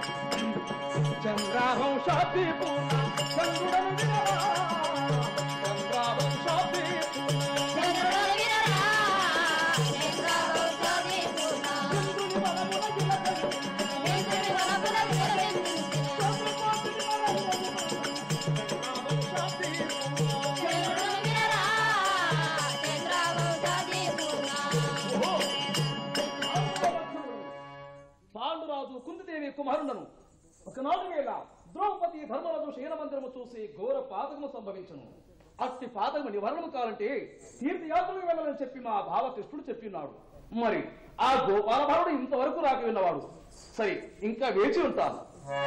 చంద్రవంశాది పూర్ణ చంద్రుడను వినరా చంద్రవంశాది చంద్రుని వనమున పాండురాజు కుంతిదేవి కుమారులను ఒకనాడు వేళ ద్రౌపది ధర్మరాజు శయనమందిరము చూసి ఘోర పాతకము సంభవించను అట్టి పాతకము నివారణము కావాలంటే తీర్థయాత్రకు వెళ్ళాలని చెప్పి మా భావకృష్ణుడు చెప్పినాడు మరి ఆ గోపాలభారుడు ఇంతవరకు రాక విన్నవాడు సరే ఇంకా వేచి ఉంటాను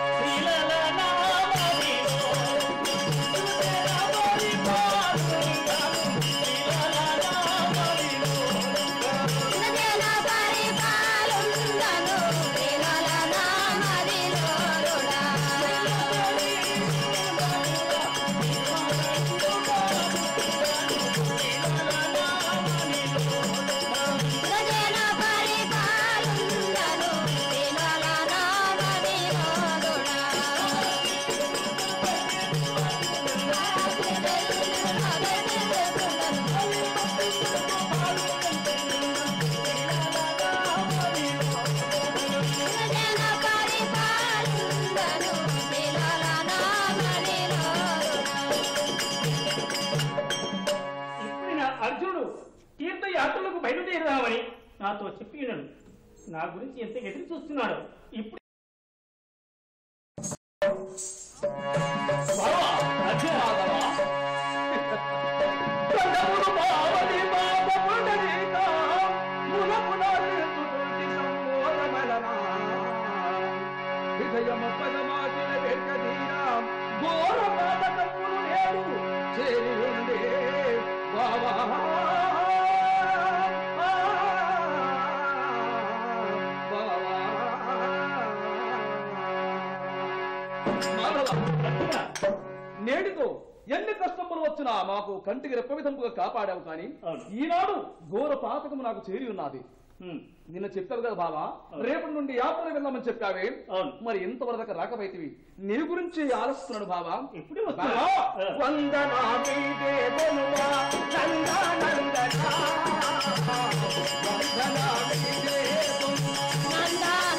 ఇప్పుడు నా అర్జునుడు తీర్థయాత్రలకు బయలుదేరదామని నాతో చెప్పి ఉన్నాడు నా గురించి ఎంత ఎదురు చూస్తున్నాడు ఇప్పుడు బావా, అర్జునాదవా? కందముడు బావని పాపముండనీక, మునమున నిలుచుతుంటి సంబోధమలనా. విజయము పదమాచిన వెంకటీరా, ఘోర పాతకములు నేడు చేరి ఉండే బావా. బావా. మాధవ, నేటితో ఎన్ని కష్టములు వచ్చినా మాకు కంటికి రెప్ప విధముగా కాపాడావు కానీ అవును. ఈనాడు ఘోర పాతకము నాకు చేరి ఉన్నది హ్మ్, నిన్న చెప్పావు కదా బాబా అవును. రేపటి నుండి యాత్ర వెళ్ళామని చెప్పావే అవును. మరి ఇంతవరకు రాకపోయితివి నీ గురించి ఆలోచిస్తున్నాడు బాబా ఇప్పుడే వస్తున్నా. బావా, ఆ. వందనామిదే బొలువా, నందనందనా. వందనామిదే బొలువా,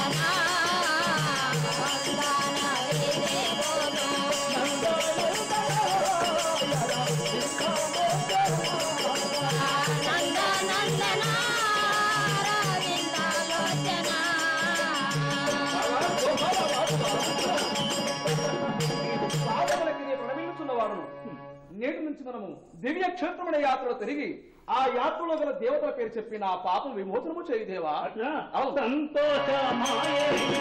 పాదములకి నీ ప్రణమిల్లుచున్నవాడును నేటి నుంచి మనము దివ్య క్షేత్రమైన యాత్రలో తిరిగి ఆ యాత్రలో గల దేవతల పేరు చెప్పి నా పాపం విమోచనము చేయి దేవా అట్లా అవును. సంతోషమాయ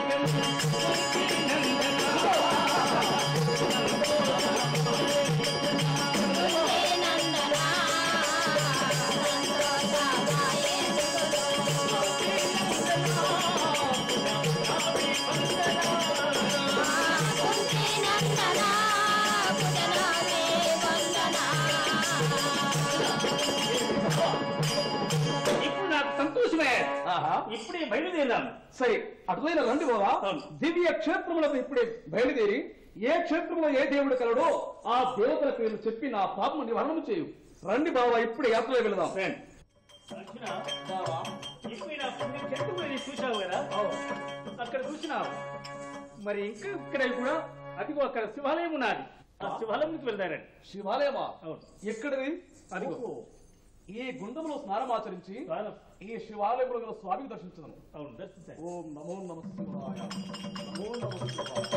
ఇప్పుడు నాకు సంతోషమే ఆహా. ఇప్పుడే బయలుదేరాం సరే అటువైన రండి బావా అవును. దివ్య క్షేత్రములకు ఇప్పుడే బయలుదేరి ఏ క్షేత్రంలో ఏ దేవుడు కలడో ఆ దేవతల పేర్లు చెప్పి నా పాపము నివారణము చేయు రండి బావా ఇప్పుడే యాత్రలో వెళదాం ఫ్రెండ్ అర్జున బావా ఇప్పుడు నా పుణ్య చెట్టు పోయి చూసావు కదా అక్కడ చూసినావు మరి ఇంకా ఇక్కడ కూడా అదిగో అక్కడ శివాలయం ఉన్నది ఆ శివాలయంకి వెళ్తారండి శివాలయమా అవును. ఎక్కడిది అదిగో. ఓహో. ఈ గుండములో స్నానం ఆచరించి శివాలయం. ఈ శివాలయంలో గల స్వామికి దర్శించదను అవును దర్శించారు ఓం నమో నమ శివాయ నమో నమ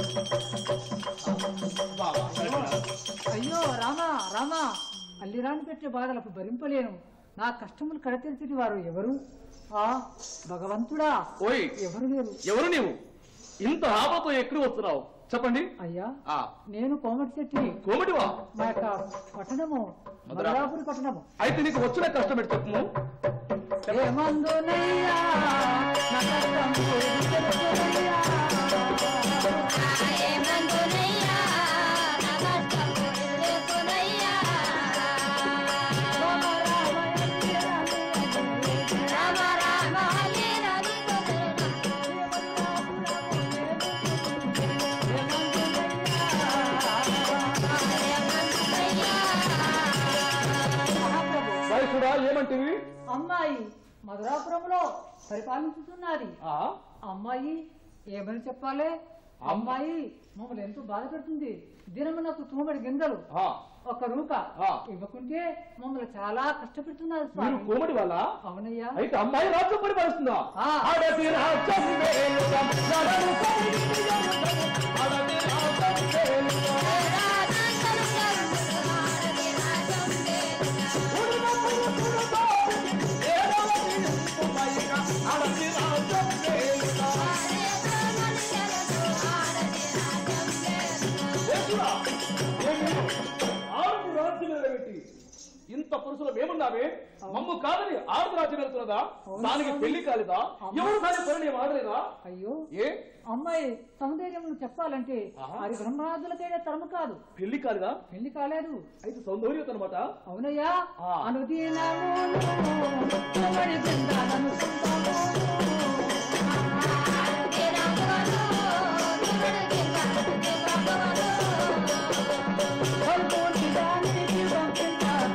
శివాయ బావా అయ్యో రామా రామా అల్లిరాని పెట్టే బాధలకు భరింపలేను నా కష్టములు కడతెరిచిటి వారు ఎవరు ఆ భగవంతుడా ఓయ్ ఎవరు లేరు ఎవరు నీవు ఇంత ఆపతో ఎక్కడి వస్తున్నావు చెప్పండి అయ్యా ఆ నేను కోమటి చెట్టి కోమిటివా మా యొక్క పట్టణము మధురాపురి పట్టణము అయితే నీకు వచ్చిన కష్టం పెట్టి చెప్పుము ఏమందునయ్యా నా కష్టము తెలుసునయ్యా. రామ రామ ఎల్లిరాని అమ్మాయి మధురాపురంలో పరిపాలించుతున్నది ఆ అమ్మాయి ఏమని చెప్పాలి అమ్మాయి మమ్మల్ని ఎంతో బాధ పెడుతుంది దినమునకు తూమడి గింజలు ఆ, ఒక రూక ఆ. ఇవ్వకుంటే మమ్మల్ని చాలా కష్టపెడుతున్నారు మీరు స్వామి కోమడి వాళ్ళ అవునయ్యా అయితే అమ్మాయి రాజ్యం పరిపాలిస్తుందా ఆ. ఆడది రాజ్యం వేలుగా, జడలు పరిపాలిస్తుందా? ఆడది రాజ్యం వేలుగా, ఉడుమపుడు తుడుతోటి, ఏడవది ఉమ్మైగా, ఆడది రాజ్యం వేలుగా. యేసురా, ఏమి? ఆడది రాజ్యం నిలబెట్టి ఇంత పురుషులు మేమున్నావే మమ్ము కాదని ఆడది రాజ్యం వెళ్తున్నదా అవును దానికి స్వామి. పెళ్లి కాలేదా ఎవరు దాని పని నేను ఆడలేదా అయ్యో ఏ అమ్మాయి సౌందర్యం చెప్పాలంటే ఆహా. అది బ్రహ్మరాజులకైనా తరము కాదు పెళ్లి కాలేదా పెళ్లి కాలేదు అయితే సౌందర్యత అనమాట అవునయ్యా ఆ. అనుదినమును తోమడి బృందాలనుకుంటాము. పలుకోటి దానికి పంపించాము.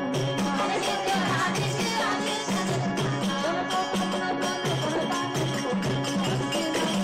తనతో పట్టిన తను కొనసాగించు.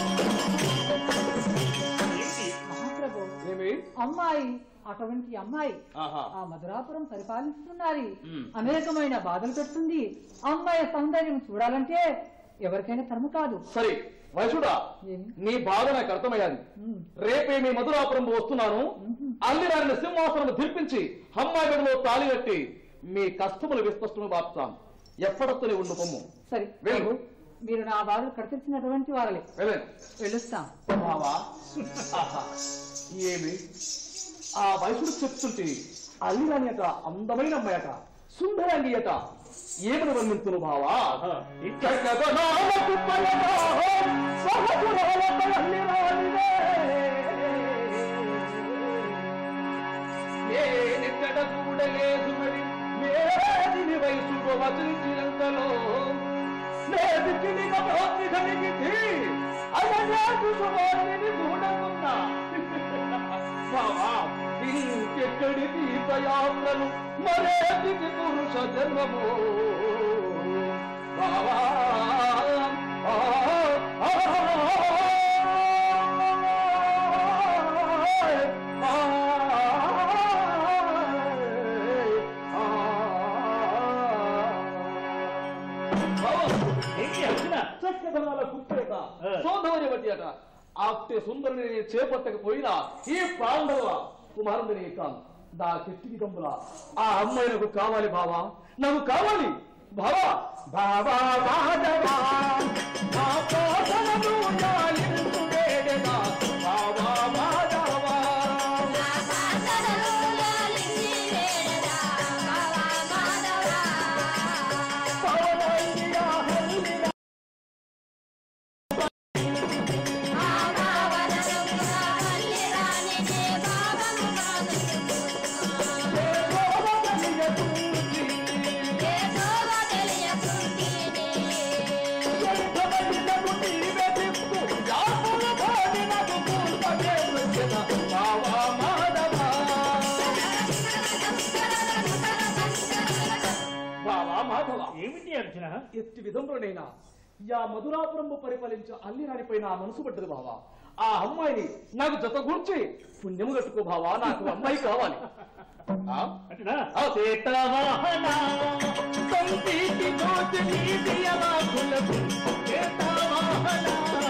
ఏంటి మహాప్రభు ఏమి అమ్మాయి అటువంటి అమ్మాయి ఆహా ఆ మధురాపురం పరిపాలిస్తున్నది మ్. అనేకమైన బాధలు పెడుతుంది అమ్మాయి సౌందర్యం చూడాలంటే ఎవరికైనా తరము కాదు సరే వైశుడా ఏమి? నీ బాధ నాకు అర్థమయ్యాది మ్. రేపే మీ మధురాపురం వస్తున్నాను అల్లిరాని సింహాసనం ధిర్పించి అమ్మాయి గడిలో తాళి కట్టి మీ కష్టములు విస్పష్టము బాపుతాం ఎప్పటితోనే ఉండు పొమ్ము సరే వెళ్ళు. ప్రభు, మీరు నా బాధలు కడితెచ్చినటువంటి వారలే వెళ్ళండి వెళ్ళొస్తాం బావా ఆహా ఏమి ఆ వయసుడు చెప్తుంటే అల్లిరాని అట అందమైన అమ్మాయట సుందరాంగి అట ఏమని వర్ణించును బావా ఆహా. ఇక్కడకు పయనో సహజురాలకు అల్లిరానిదే. నేనెక్కడ చూడలేదు మరి నేదిని వయసుకు వచరించినంతలో నేదికినిగా భక్తి కలిగితే అలనాడు సువారిని చూడకున్నా బావా ఇంకెక్కడి తీర్థయాత్రలు మరేదికి పురుష జన్మము బావా ఆ, ఆ, ఏంటి అర్జున చక్కదనాల కుప్పేట ఆ. సోదరి బట్టి అట ఆప్తే సుందరిని నేను చేపట్టకపోయినా ఈ పాండవ కుమారుడిని కాను దా చెట్టుకి గంబుల ఆ అమ్మాయి నాకు కావాలి బావా నాకు కావాలి బావా బావా మాధవా నా ప్రార్థనను లాలించు వేడెదా బావా మాధవా పవనందియా హల్లియా ఏమిటి అర్జున ఎట్టి విధంలోనైనా యా మధురాపురంబు పరిపాలించ అల్లిరానిపై నా మనసు పడ్డది బావా ఆ అమ్మాయిని నాకు జత గురించి పుణ్యము కట్టుకో బావా నాకు అమ్మాయి కావాలి ఆ? అటునా ఆ సీతావాహన సంతీతి జ్యోతి నీతియవాకులకు సీతావాహన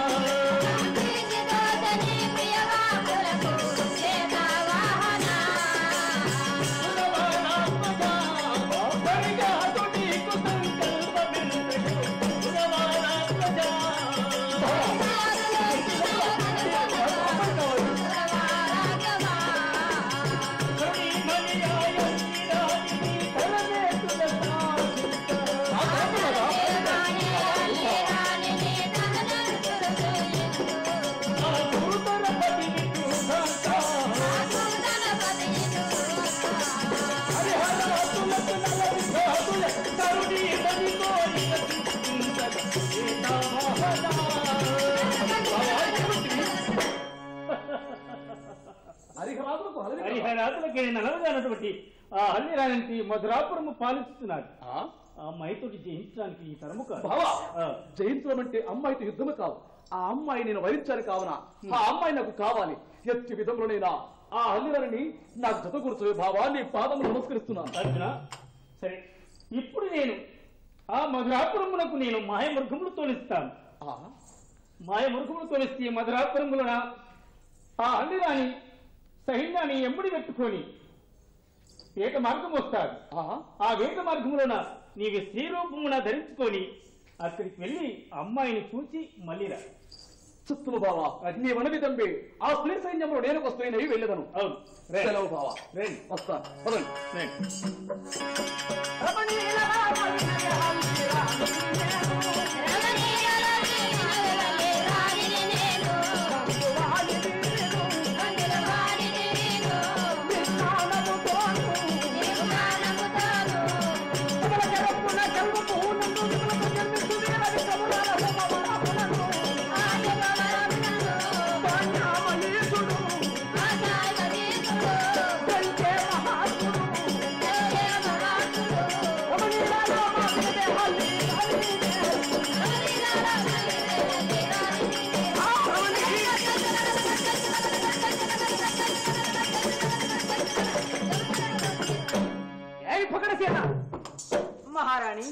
హరిహరాదులకు హరిహర హరిహరాతులకి నలవగానటువంటి ఆ హల్లిరానికి మధురాపురము పాలిస్తున్నాడు ఆ? ఆ అమ్మాయితోటి జయించడానికి ఈ తరము కాదు బావా ఆ. జయించడం అంటే అమ్మాయితో యుద్ధమే కాదు ఆ అమ్మాయి నేను వరించాలి కావున ఆ అమ్మాయి నాకు కావాలి ఎట్టి విధంలోనైనా ఆ అల్లివరిని నాకు జత కూర్చోవే బావా నీ పాదములు నమస్కరిస్తున్నాను అర్జున సరే ఇప్పుడు నేను ఆ మధురాపురమునకు నేను మాయమృగములు తోలిస్తాను ఆ, మాయమృగములు తోలిస్తే మధురాపురములన ఆ అల్లిరాని సైన్యాన్ని ఎంబడి పెట్టుకొని వేట మార్గం వస్తాడు ఆ, ఆ వేట మార్గములోన నీవి స్త్రీ రూపమున ధరించుకొని అక్కడికి వెళ్ళి అమ్మాయిని చూచి మళ్ళీ రా చిత్తము బావా నీ వనవి తంబి ఆ స్త్రీ సైన్యంలో నేను వస్తున్నవి వెళ్ళదను అవును రే. సెలవు బావా రండి. వస్తాను పదండి రండి. ఏయ్ పకడసేన మహారాణి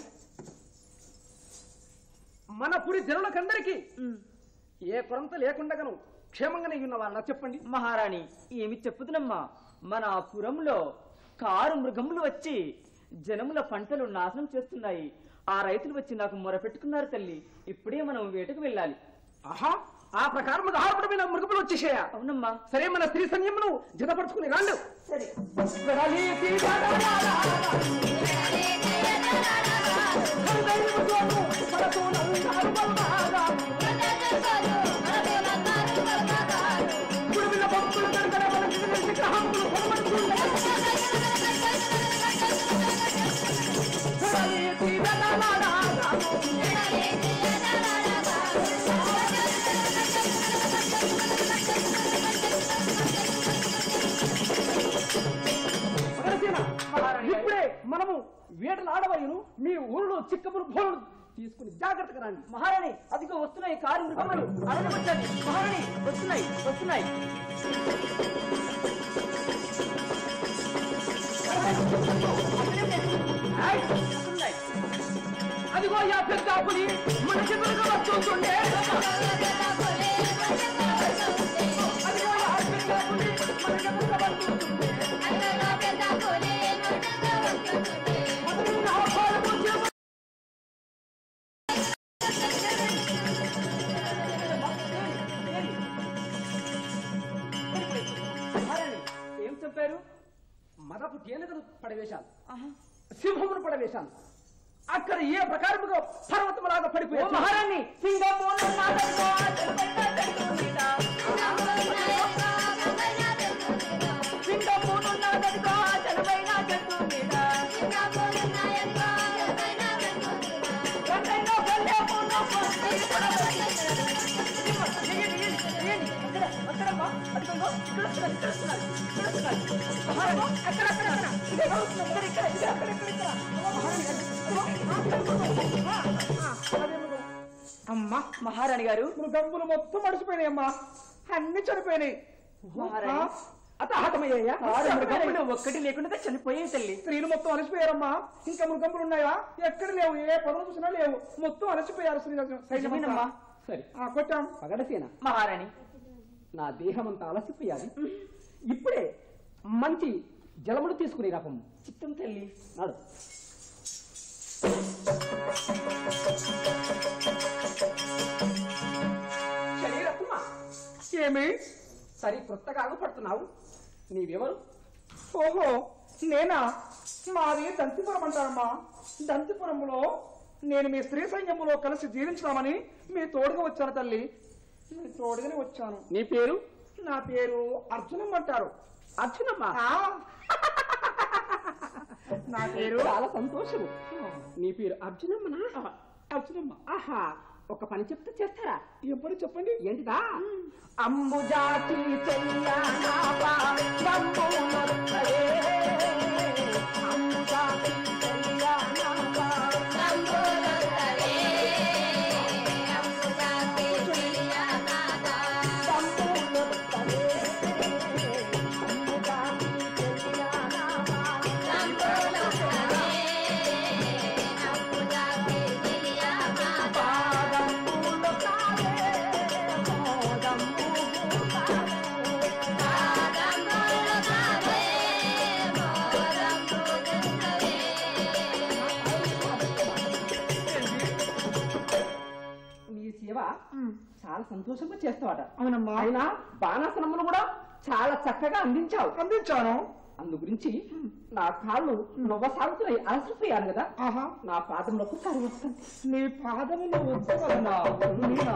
మన పురి జనులకందరికీ ఏ కొరంత లేకుండగాను క్షేమంగానే ఉన్న వాళ్ళ చెప్పండి మహారాణి ఏమి చెప్పుదునమ్మా మన పురంలో కారు మృగములు వచ్చి జనముల పంటలు నాశనం చేస్తున్నాయి ఆ రైతులు వచ్చి నాకు మొరపెట్టుకున్నారు తల్లి ఇప్పుడే మనం వేటకు వెళ్ళాలి ఆహా ఆ ప్రకారం ఆరుపడమైన మృగములు వచ్చేసాయ అవునమ్మా సరే మన స్త్రీ సైన్యమును జతపరుచుకుని రాండు సరే వెడలి సీతారారా, కరుదైవతోను మనతో నందారు బలమాగా. గుడివిల భక్తులు గడగడ వలసిన విగ్రహములు కొనబడుతుండే. వెడలి సీతారారా, పగడసేన, ఇప్పుడే మనము వేటలు ఆడవయ్యను మీ ఊళ్ళో చిక్కములు భోలు తీసుకుని జాగ్రత్తగా రండి మహారాణి అదిగో వస్తున్నాయి కారు మృగములు అడగవచ్చండి మహారాణి వస్తున్నాయి వస్తున్నాయి ఆయ్, వస్తున్నాయి అదిగో యా పెద్ద పులి మన చెట్టుగా వస్తుండే అదిగో యా పెద్ద పులి మన చెట్టుగా వస్తుండే అతని నా పాలకు చెవు మహారాణి ఏం చెప్పారు మదపు తేనెగను పడవేశాను సింహమును పడవేశాను అక్కడ ఏ ప్రకారముగా పర్వతములాగా ఓ పడిపోయాడు మహారాణి సింగమూల నాదరిగో చెరుపైన చెట్టుమీద. సింగమూల నాదరిగో చెరుపైన చెట్టుమీద. గంగైన గల్లేమున పొంది దిగండి, దిగండి, దిగండి. అక్కడ, అక్కడమ్మా, అదిగో, ఇక్కడ వస్తున్నారు, ఇక్కడ వస్తున్నారు, ఇక్కడ వస్తున్నారు. మహారాణి, అక్కడ, అక్కడ, అక్కడ. ఇదే వస్తున్నారు, ఇక్కడ, ఇక్కడ, ఇక్కడ, అక్కడ, ఇక్కడ, ఇక్కడ. అమ్మా, మహారాణి గారు, ఇదిగో, ఆ, ఇదిగో, ఆ, ఆ, అదే మృగం. అమ్మా మహారాణి గారు మృగంబులు మొత్తం మడిచిపోయినాయమ్మా అన్ని చనిపోయినాయి మహారాణి అతహతమయ్యాయా ఆరు మృగములు ఒక్కటి లేకుండా చనిపోయాయి తల్లి స్త్రీలు మొత్తం అలసిపోయారమ్మా ఇంకా మృగంపులు ఉన్నాయా ఎక్కడ లేవు ఏ పదం చూసినా లేవు మొత్తం అలసిపోయారు స్త్రీ నిజమేనమ్మా. సరే ఆ కొట్టాం పగడసేన మహారాణి నా దేహం అంతా అలసిపోయాలి ఇప్పుడే మంచి జలములు తీసుకుని రకం చిత్తం తల్లి నాడు శరీరత్మ ఏమి సరి కొత్తగా ఆగుపడుతున్నావు నీవెవరు ఓహో నేనా మాది దంతిపురం అంటారమ్మా దంతిపురంలో నేను మీ స్త్రీ సైన్యములో కలిసి జీవించడామని మీ తోడుగా వచ్చాను తల్లి మీ తోడుగానే వచ్చాను నీ పేరు నా పేరు అర్జునం అంటారు అర్జునమ్మ ఆ? నా పేరు చాలా సంతోషము నీ పేరు అర్జునమ్మనా అర్జునమ్మ ఆహా ఒక పని చెప్తే చేస్తారా ఎప్పుడు చెప్పండి ఏంటిదా అంబుజాతి చెయ్యానాపా గంబునొత్తలే. అంబుజాతి చెయ్యానాపా చాలా సంతోషంగా చేస్తావట అవునమ్మా ఆయన బాణాసనములు కూడా చాలా చక్కగా అందించావు అందించాను అందు గురించి నా కాళ్ళు నవ్వసాగుతున్నాయి అలసిపోయాను కదా ఆహా నా పాదంలోకి కరి వస్తుంది నీ పాదములు ఉత్తమన్నా నీనా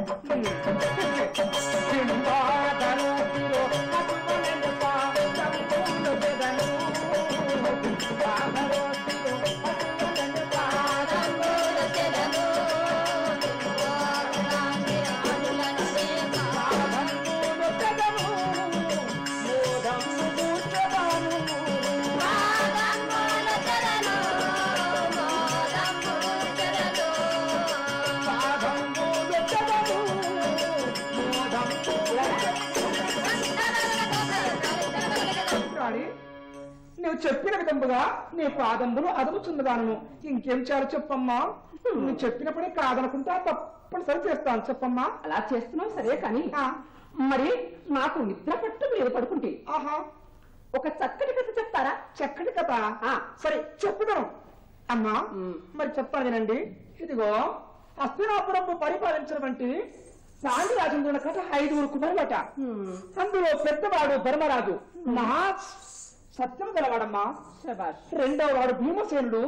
రాణి నువ్వు చెప్పిన విధముగా నీ పాదంబులు అదముచున్నదాను ఇంకేం చేయాలో చెప్పమ్మా నువ్వు చెప్పినప్పుడే కాదనుకుంటా తప్పనిసరి చేస్తాను చెప్పమ్మా అలా చేస్తున్నావు సరే కానీ మరి నాకు నిద్ర పట్టు మీద పడుకుంటే ఆహా ఒక చక్కటి కథ చెప్తారా చక్కటి కథ ఆ. సరే చెప్పుదాం అమ్మా మ్. మరి చెప్తాను వినండి ఇదిగో హస్తినాపురం పరిపాలించినటువంటి పాండురాజేంద్రుల కథ ఐదుగురు కుమారులట అందులో పెద్దవాడు ధర్మరాజు మహా సత్యం గలవాడమ్మా శబాష్ రెండవ వాడు భీమసేనుడు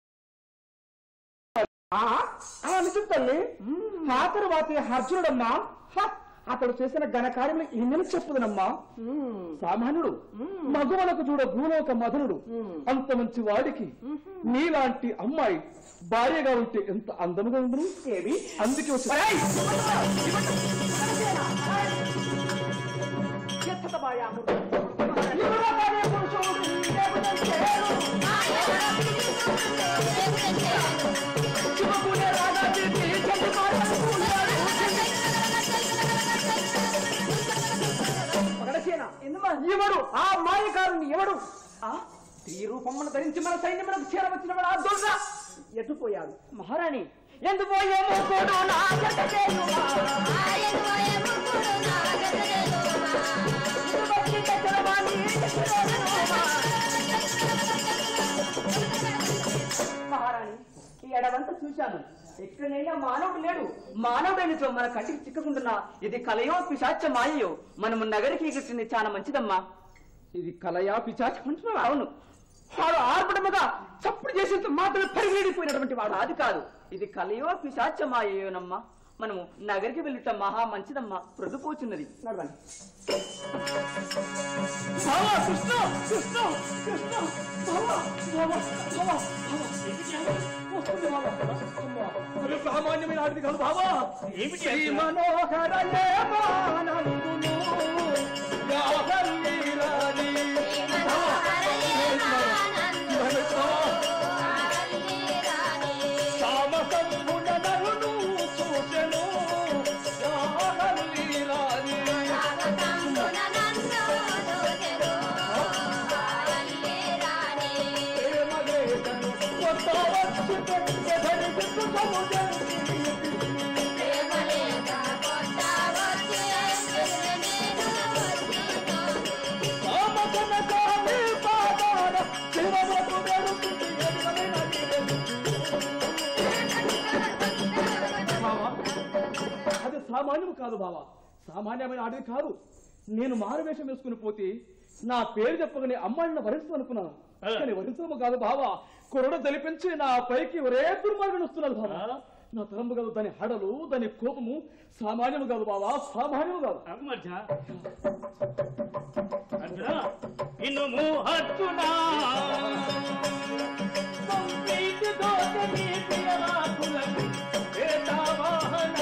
ఆ ఆ నిజం తల్లి ఆ తరువాత అర్జునుడమ్మా హ, అతడు చేసిన ఘన కార్యములు ఎన్నెలు చెప్పుదనమ్మా సామాన్యుడు మగువలకు చూడ భూలోక మధునుడు అంత మంచి వాడికి నీలాంటి అమ్మాయి భార్యగా ఉంటే ఎంత అందముగా ఉండును ఏవి అందుకే వచ్చి ఎవడు ఆ మాయకారుని ఎవడు ఆ స్త్రీ రూపమును ధరించి మన సైన్యములకు చేరవచ్చినవాడు ఆ దొంగ ఎటుపోయాడు మహారాణి ఎందు పోయేమో తోడు నా జత చేయుమా. ఇటు వచ్చి తెచ్చరవాణి తెచ్చరోజుమా. మహారాణి ఈ ఎడవంతా చూశాను ఎక్కడైనా మానవుడు లేడు మానవుడైనతో మన కంటికి చిక్కకుంటున్నా ఇది కలయో పిశాచ మాయయో మనము నగరికి ఎగిరిచింది చాలా మంచిదమ్మా ఇది కలయా పిచాచి అంటున్నావా? అవును వాడు ఆర్పడముగా చప్పుడు చేసేంత మాత్రమే పరిగెడిపోయినటువంటి వాడు అది కాదు ఇది కలయో పిశాచమాయేయోనమ్మా మనము నగరికి వెళ్ళుట మహా మంచిదమ్మా ప్రొద్దుపోచున్నది నడవండి బావా కృష్ణ కృష్ణ కృష్ణ బావా బావా బావా వస్తుంది బావా అమ్మా, అది సామాన్యమైన ఆడిది కాదు బావా ఏమిటి శ్రీ అసలు? మనోహరయే మానందును యావల్లీలాని. తామసంబున నరుడు చూసెను యావల్లీలాని. ప్రేమలేఖను కొత్త వచ్చితే ఎదరికి సుఖముదండి. కామకన కాని పాదాల శివమకు వెడుతుంది ఎరుగని బావా అది సామాన్యం కాదు బావా సామాన్యమైన ఆడిది కాదు నేను మారువేషం వేసుకుని పోతే నా పేరు చెప్పగానే అమ్మాయిని వరిస్తూ అనుకున్నాను ఆ. కానీ వరించము కాదు బావా కురడు తెలిపించి నా పైకి ఒరే దుర్మార్గం వస్తున్నది బావా ఆ. నా తరంబు కాదు దాని హడలు దాని కోపము సామాన్యము కాదు బావా సామాన్యము కాదు అర్జున అర్జున ఇనుము అర్జున సంప్రీతి దోచని ప్రియరాకులని వేదావాహన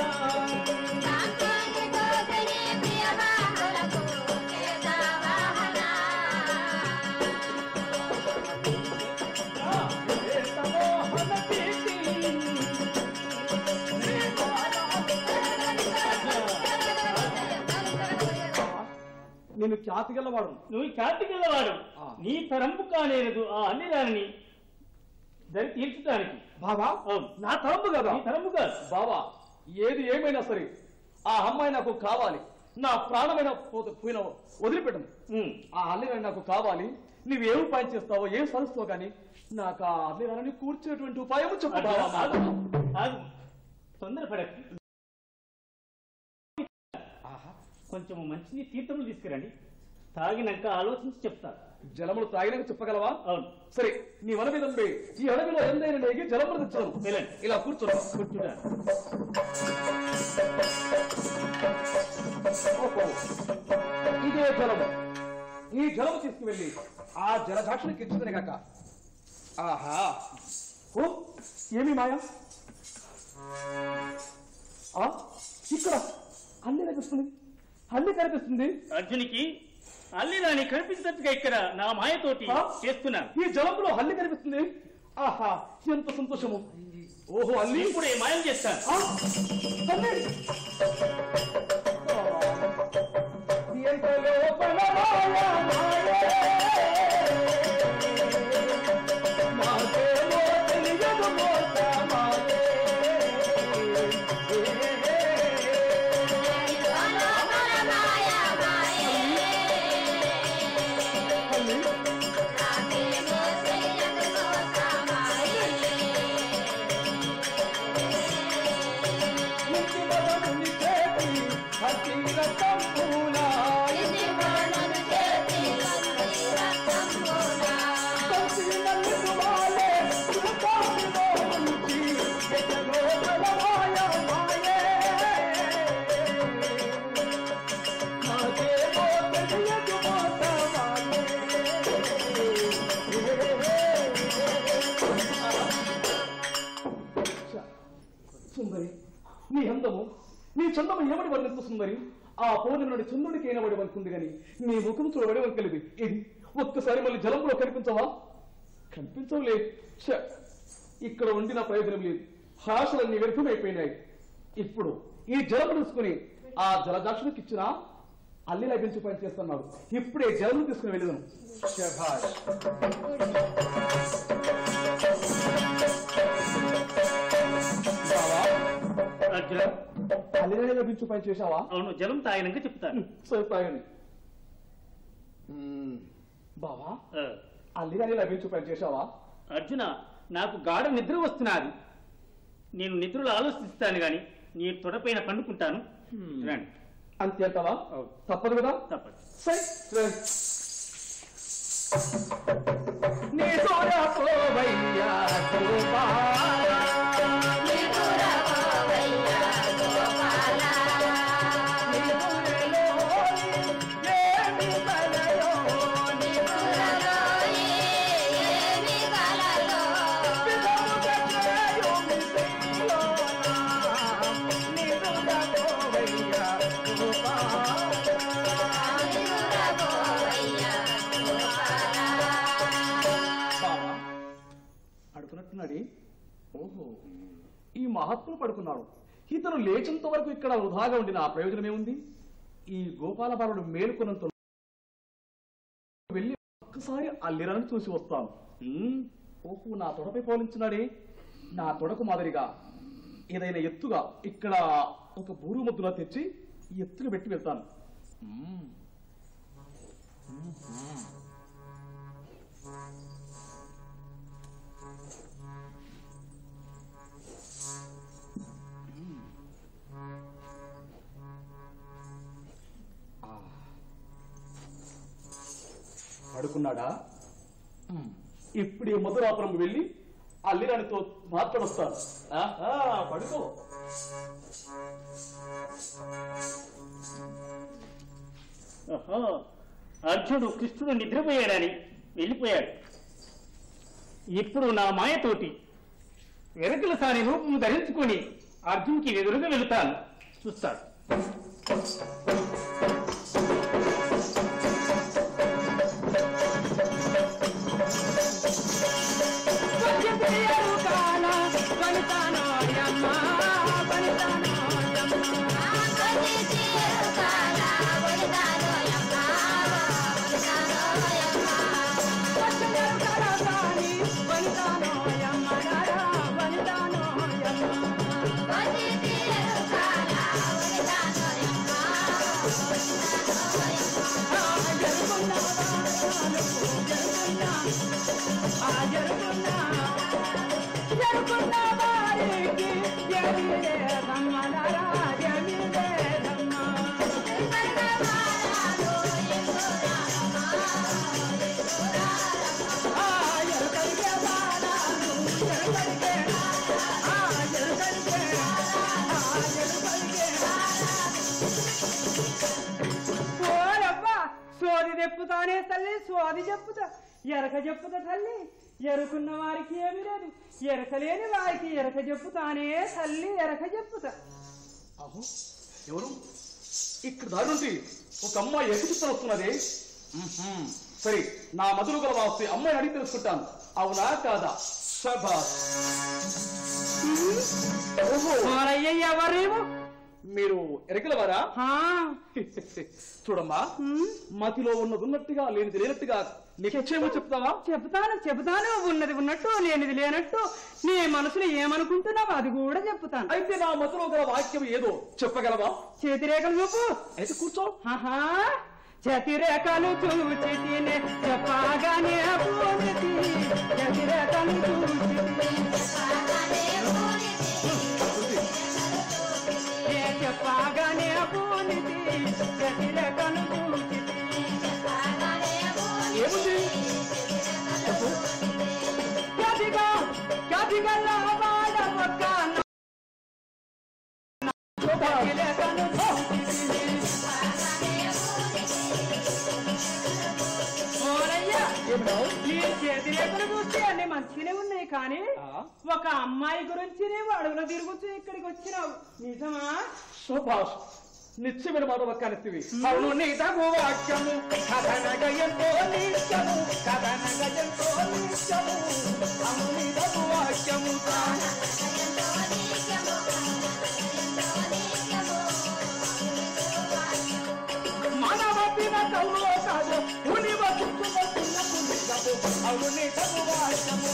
వేదమోహన కీర్తి నేను ఖ్యాతి గలవాడు నువ్వు కార్తీకెళ్ళవాడు ఆ. నీ తరంపు కానేరదు ఆ అల్లిదారిని దరి తీర్చడానికి బావా అవును. నా తరంబు కదా నీ తరంపు కాదు బావా ఏది ఏమైనా సరే ఆ అమ్మాయి నాకు కావాలి నా ప్రాణమైన పోత- పోయిన వదిలిపెట్టను ఉమ్. ఆ అల్లిరాని నాకు కావాలి నువ్వేం ఉపాయం చేస్తావో ఏం సరుస్తావో కానీ నాకు ఆ అల్లిరాని కూర్చేటువంటి ఉపాయం చెప్పు అర్జున, బావా ఆగు. ఆగు. తొందరపడకు కొంచెం మంచిని తీర్థములు తీసుకురండి తాగినాక ఆలోచించి చెప్తా జలములు తాగినాక చెప్పగలవా అవును సరే నీ వనవిదంబే ఈ అడవిలో ఎందైన నేగి జలములు తెచ్చాను వెళ్ళండి ఇలా కూర్చోరా కూర్చుంటాను ఓహో. ఇదే జలము ఈ జలము తీసుకువెళ్ళి ఆ జలసాక్షికి ఇచ్చిందని కాక ఆహా ఓ ఏమి మాయా ఆ, ఇక్కడ అన్ని కనిపిస్తుంది అన్ని కనిపిస్తుంది అర్జునికి అల్లి రాని కనిపించట్టుగా ఇక్కడ నా మాయతోటి ఆ? చేస్తున్నాను ఈ జలంలో హల్లి కనిపిస్తుంది ఆహా ఎంత సంతోషము ఓహో అల్లి ఇప్పుడే మాయం చేస్తాను ఆ, తల్లి. ఎంత లోపల మాయ మాయే. నాకేమో తెలియదు మోస మాయే. తల్లి, ఇంటి బదులు చేతి హసిర సంపూలా. కంచి నల్లు వాలే సుఖామిలో ఉంచి ఎంత లోపల మాయ మాయే. నాకేమో తెలియదు మోస మాయే. సుందరి నీ అందము నీ చందము ఏమడి వర్ణిస్తు సుందరి ఆ పౌర్ణమి నుండి చంద్రుడికి ఏనబడి వనుకుంది గాని నీ ముఖం చూడబడి వంకలిది ఇది ఒక్కసారి మళ్ళీ జలంలో కనిపించవా కనిపించవులే ఛ! ఇక్కడ ఉండిన ప్రయోజనం లేదు భాషలన్నీ వ్యర్థమైపోయినాయి ఇప్పుడు ఈ జలం తీసుకుని ఆ జలదాక్షునికి ఇచ్చిన అల్లి లభించి పని చేస్తున్నాడు ఇప్పుడే జలం తీసుకుని వెళ్ళదాం శభాష్ బావా అర్జున అల్లినే లభించు పని చేశావా అవును జలం తాగినాక చెప్తాను సరే తాగండి బావా ఆ, అల్లిగానే లభించు పని చేశావా అర్జున నాకు గాఢ నిద్ర వస్తున్నది నేను నిద్రలో ఆలోచిస్తాను గాని నీ తొడపైన పండుకుంటాను రండి అంతే అంటావా అవును. తప్పదు కదా తప్పదు సరే రండి. నీ తోడపోవయ్యా గోపాల. నీ గుడిలోని ఏమి కలయో నీ పిల్లలు కట్టేయో నీ శ్రీలోన. నీ తోడపోవయ్యా గోపాల. బావా అడుగునట్టున్నాడే ఓహో ఈ మహాత్ములు పడుకున్నాడు ఇతను లేచేంత వరకు ఇక్కడ వృధాగా ఉండిన ఆ ప్రయోజనం ఏముంది ఈ గోపాల బాలుడు మేలుకున్నంత వెళ్ళి ఒక్కసారి అల్లిరని చూసి వస్తాను ఉమ్, ఓహో నా తొడపై పోలించినాడే నా తొడకు మాదిరిగా ఏదైనా ఎత్తుగా ఇక్కడ ఒక బూరు ముద్దులా తెచ్చి ఈ ఎత్తుగా పెట్టి వెళ్తాను ఉమ్. పడుకున్నాడా ఇప్పుడు ఈ మధురాపురం వెళ్ళి అల్లిరానితో మాట్లాడొస్తాను ఆహా, పడుకో ఓహో అర్జునుడు కృష్ణుడు నిద్రపోయాడని వెళ్ళిపోయాడు ఇప్పుడు నా మాయతోటి వెనకల సారి రూపం ధరించుకొని అర్జున్కి ఎదురుగా వెళుతాను చూస్తాడు వనితానోయమ్మ చెప్పుతానే తల్లి స్వాది చెప్పుతా ఎరక చెప్పుతా తల్లి ఎరుకున్న వారికి ఏమి లేదు ఎరక లేని వారికి ఎరక చెప్పుతానే తల్లి ఎరక చెప్పుతా అహో ఎవరు ఇక్కడ దారి నుండి ఒక అమ్మాయి ఎక్కి వస్తున్నది మ్మ్హ్మ్. సరే నా మధురు గల వాస్తే అమ్మాయిని అడిగి తెలుసుకుంటాను అవునా కాదా శభాష్ ఓహో ఓరయ్య ఎవరేమో మీరు ఎరగలవారా హా, చూడమ్మా మతిలో ఉన్నది ఉన్నట్టుగా లేనిది లేనట్టుగా నిశ్చయము చెప్తావా చెప్తాను చెప్తాను ఉన్నది ఉన్నట్టు లేనిది లేనట్టు నీ మనసులో ఏమనుకుంటున్నావు అది కూడా చెప్తాను అయితే నా మతిలో గల వాక్యం ఏదో చెప్పగలవా చేతిరేఖలు చూపు అయితే కూర్చో ఆహా చతిరేఖలు చూచి తినే చెప్పగానే పూనితి చతిరేఖలు చూచి ఏ చెప్పగానే పూనితి చతిరేఖలు చూచి ఏముంది చెప్పు కదిగా కదిగా లావాడ ఒక్క చతిరేఖలు చూచి ఓరయ్యా ఏమిటావు నీ చేతిరేఖలు చూస్తే అన్ని మంచిగానే ఉన్నాయి కానీ ఆ? ఒక అమ్మాయి గురించి నీవు అడుగులో తిరుగుతూ ఇక్కడికి వచ్చినావు నిజమా సుభాష్ నిత్యమైన మాట ఒక్కనెత్తివి అవును నీతగు వాక్యము కథనగ ఎంతో నిత్యము కథనగ ఎంతో నిత్యము అవును నీతగు వాక్యము మానవ పినకల్లో కాదు ఉనివ చుట్టుముట్టున్నకు నిజము అవును నీతగు వాక్యము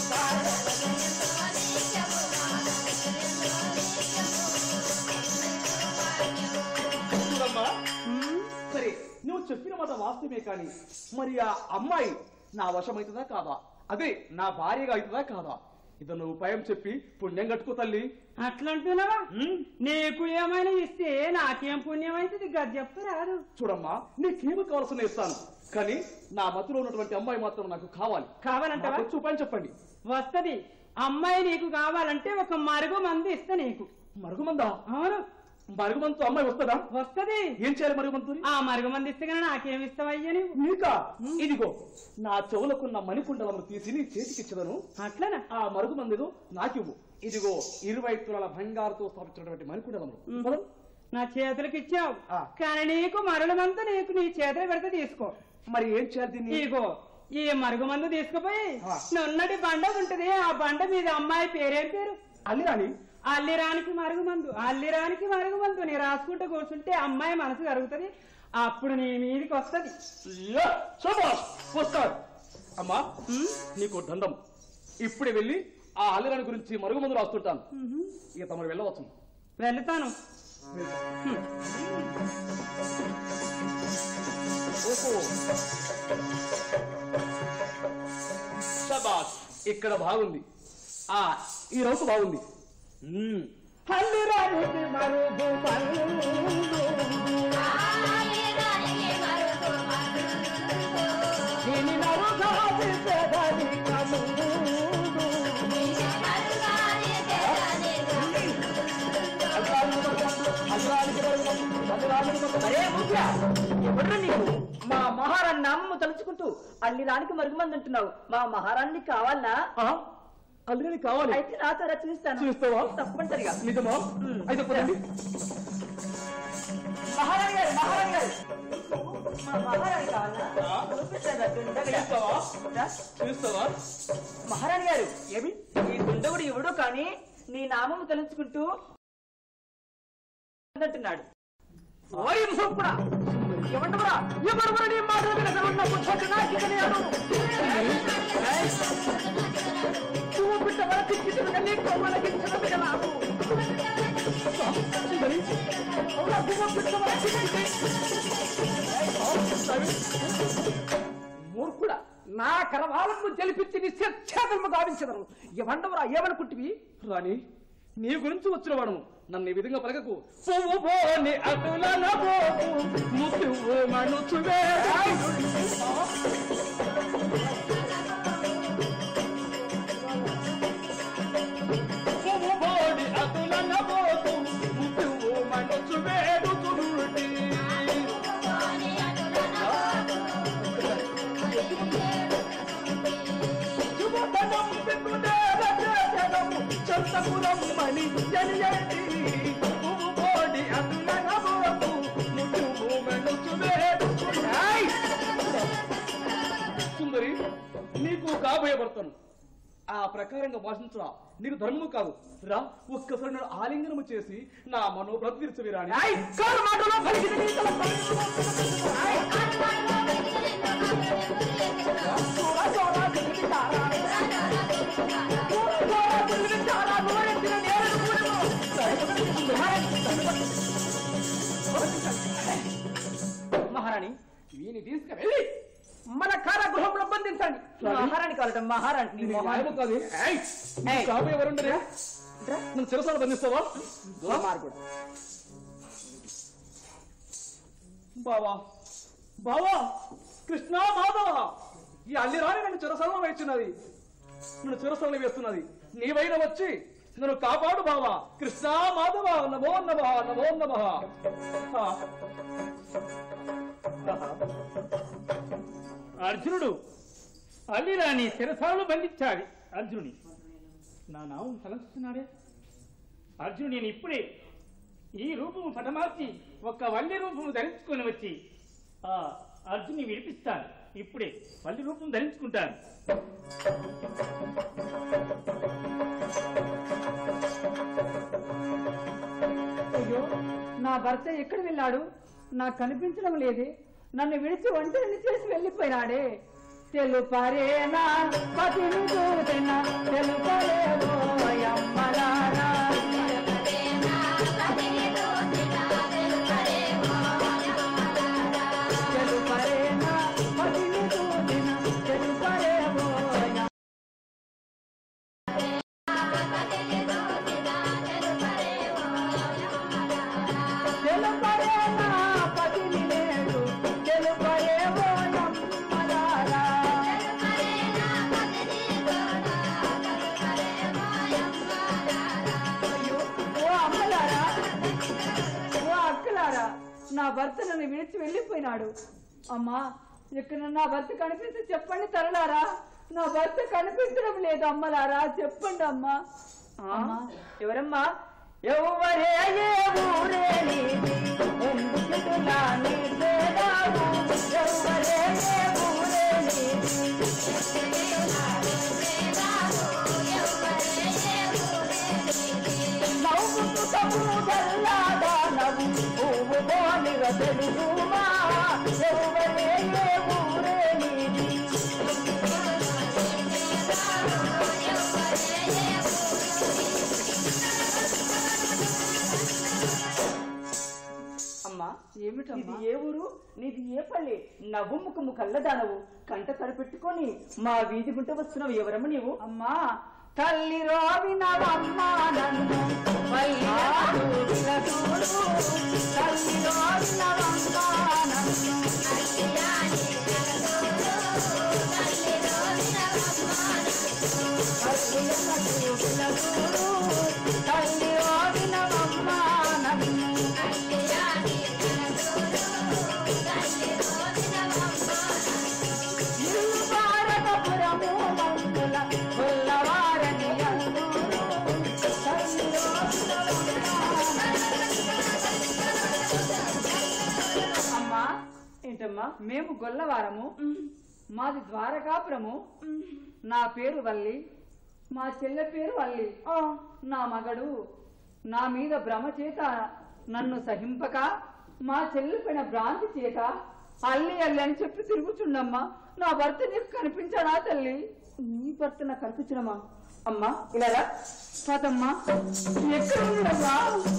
చూడమ్మా సరే నువ్వు చెప్పిన మాట వాస్తవమే కానీ మరి ఆ అమ్మాయి నా వశమవుతుందా కాదా అదే నా భార్యగా అవుతుందా కాదా ఇది నువ్వు భయం చెప్పి పుణ్యం కట్టుకో తల్లి అట్లంటున్నావా ఉమ్, నీకు ఏమైనా ఇస్తే నాకేం పుణ్యం అవుతుంది గది చెప్పు రాదు చూడమ్మా నీకేమి కావాల్సిన ఇస్తాను కానీ నా మధ్యలో ఉన్నటువంటి అమ్మాయి మాత్రం నాకు కావాలి కావాలంటావా నాకు వచ్చి ఉపాయం చెప్పండి వస్తది అమ్మాయి నీకు కావాలంటే ఒక మరుగు మంది ఇస్తా నీకు మరుగుమందా అవును మరుగుమంతో అమ్మాయి వస్తుందా వస్తది ఏం చేయాలి మరుగుమంతో ఆ మరుగు మంది ఇస్తే కానీ నాకేం ఇస్తావయ్యా నీవు నీకా ఇదిగో నా చెవులకున్న మణికుండలను తీసి నీ చేతికిచ్చదను అట్లనా ఆ మరుగు మందులు నాకివ్వు ఇదిగో ఇరవై తులాల బంగారుతో స్థాపించినటువంటి మణికుండలము పదం. నా చేతులకి ఇచ్చావు ఆ. కానీ నీకు మరల మందు నీకు నీ చేతులు పెడితే తీసుకో మరి ఏం చేయాలి దీన్ని ఇగో ఈ మరుగు మందు తీసుకుపోయి ఆ. నున్నటి బండ ఉంటది ఆ బండ మీద అమ్మాయి పేరేం పేరు అల్లిరాని అల్లిరానికి మరుగు మందు అల్లిరానికి మరుగు మందు నీ రాసుకుంటూ కూర్చుంటే అమ్మాయి మనసు కరుగుతుంది అప్పుడు నీ మీదికి వస్తది యా, శభాష్, వస్తాడు అమ్మా నీకు దండం ఇప్పుడే వెళ్ళి ఆ అల్లిరాని గురించి మరుగు మందు రాస్తుంటాను ఇక తమరు వెళ్ళవచ్చు వెళ్తాను ఓహో శబాష్ ఇక్కడ బాగుంది ఆ ఈ రౌతు బాగుంది మ్మ్. అల్లిరానికి మరుగు మందు దీని మరుగాది పెదవి కముడు. అరే ముఖ్య ఎవరు నీవు మా మహారాణి నామము తలుచుకుంటూ అల్లి రానికి మరుగుమంది అంటున్నావు మా మహారాణి కావాలనా ఆ, అల్లిరాని కావాలి అయితే నాతో రా చూస్తాను చూస్తావా తప్పనిసరిగా నిజమా అయితే పదండి మహారాణి గారు మహారాణి గారు మా మహారాణి కావాలా ఆ? చూపిస్తాను రా, దుండగుడా. చూస్తావా రా. చూస్తావా మహారాణి గారు ఏమి ఈ దుండగుడు ఎవడు కానీ నీ నామము తలుచుకుంటూ అంటున్నాడు ఓరి మూర్ఖుడా ఏమంటున్నా ఎవరు నీ మాటలు వినకనున్న బుద్ధి నాకు ఇక నేను. నువ్వు బిడ్డ వరకు ఇచ్చినట్టుగా నీకు మనకిచ్చిన బిడ్డ నాకు. అవునా, నువ్వు బిడ్డ వరకు మూర్ఖుడా నా కరవాలను జలిపించి నిశ్చేతము గావించదను ఎవండవరా ఏమనుకుంటివి రాణి నీ గురించి వచ్చిన వాడము నన్ను ఈ విధంగా పలకకు పువ్వు పోని అటుల నవ్వోకు, ముసువు మనుచువే. పువ్వు పోని అటుల నవ్వోకు, ముసువు మనుచువేడు చురుటి. పురమ్మని జనియండి పువ్వు పోడి అందునగబోకు ముట్టు భూమెనుచు వేడుకున్నాయ్. సుందరి నీకు కాబోయే భర్తను ఆ ప్రకారంగా భాషించరా నీకు ధర్మము కాదు రా ఒక్కసారి నన్ను ఆలింగనము చేసి నా మనోభ్రతి తీర్చవిరాని ఆయ్, కారు మాటలో పలికిన నీ తల పలుకులు. ఆయ్, చూడ చూడ తిరిగితారా. చూడ చూడ తిరిగితారా. నోరెత్తిన నేలను కూడెను. మహారాణి వీని తీసుకువెళ్ళి మన కారాగృహంలో బంధించండి మహారాణి కావాలట మహారాణి నీ నీ మొహాన్ని- న్యాయము కాదు ఏయ్, నీకు ఏయ్. కాబోయే వరుండరే నన్ను చిరసాలు బంధిస్తావా మార్గుడు బావా బావా కృష్ణ మాధవ ఈ అల్లిరాని నన్ను చిరసలను వేస్తున్నది నన్ను చిరసలను వేస్తున్నది నీవైన వచ్చి నన్ను కాపాడు బావా కృష్ణ మాధవ నమో నమ నమో నమ అర్జునుడు అల్లిరాని శిరసాలు బంధించాలి అర్జునుని నా నామం తలంచుతున్నాడే అర్జునుడు నేను ఇప్పుడే ఈ రూపము పటమార్చి ఒక్క వల్లి రూపము ధరించుకొని వచ్చి ఆ అర్జున్ని విడిపిస్తాను ఇప్పుడే వల్లి రూపం ధరించుకుంటాను అయ్యో నా భర్త ఎక్కడ వెళ్ళాడు నాకు కనిపించడం లేదే నన్ను విడిచి ఒంటరిని చేసి వెళ్ళిపోయినాడే తెలుపరేనా పతిని చూసిన తెలుపరేవో యమ్మలారా. తెలుపరేనా పతిని చూసిన తెలుపరేవో యమ్మ- తెలుపరేనా పతిని నేడు తెలుపరేవో యమ్మలారా. అయ్యో, ఓ అమ్మలారా ఓ అక్కలారా నా భర్త నన్ను విడిచి వెళ్ళిపోయినాడు అమ్మా ఇక్కడ నా భర్త కనిపిస్తే చెప్పండి తరలారా నా భర్త కనిపించడం లేదు అమ్మలారా చెప్పండి అమ్మా ఆ, ఎవరమ్మా ఎవరే ఏ ఊరే నీది? ఎందుకిటులా నీ పేదావు? ఎవరే ఏ ఊరే నీది? నవ్వుతూ సముదల్లాగా నవ్వు పువ్వు బోలిగ తెలుగుమా ఎవరే ఏ ఊరే నీది? అమ్మా ఇది ఏమిటమ్మా ఏ ఊరు నీది ఏ పల్లె నవ్వు ముఖము కళ్ళదానవు కంట తడిపెట్టుకొని మా వీధి గుంట వస్తున్నావు ఎవరమ్మ నీవు అమ్మా తల్లి రోవినవమ్మా నన్ను వల్లినాడు విలసూడు. తల్లి రోవినవమ్మా నన్ను వల్లినాడు విలసూడు. తల్లి రోవినవమ్మా నన్ను ఇల్లు భారతపురము మందుల కొల్లవారని అందురు. తల్లి రోవినవమ్మా అమ్మా ఏంటమ్మా మేము గొల్లవారము మాది ద్వారకాపురము నా పేరు వల్లి మా చెల్లె పేరు వల్లి నా మగడు నా మీద భ్రమ చేత నన్ను సహింపక మా చెల్లిపోయిన భ్రాంతి చేత అల్లి అల్లి అని చెప్పి తిరుగుచుండమ్మా నా భర్త నీకు కనిపించాడా తల్లి నీ భర్త నాకు కనిపించడమా అమ్మా ఇలా రా. కాదమ్మా ఎక్కడ ఉండమ్మా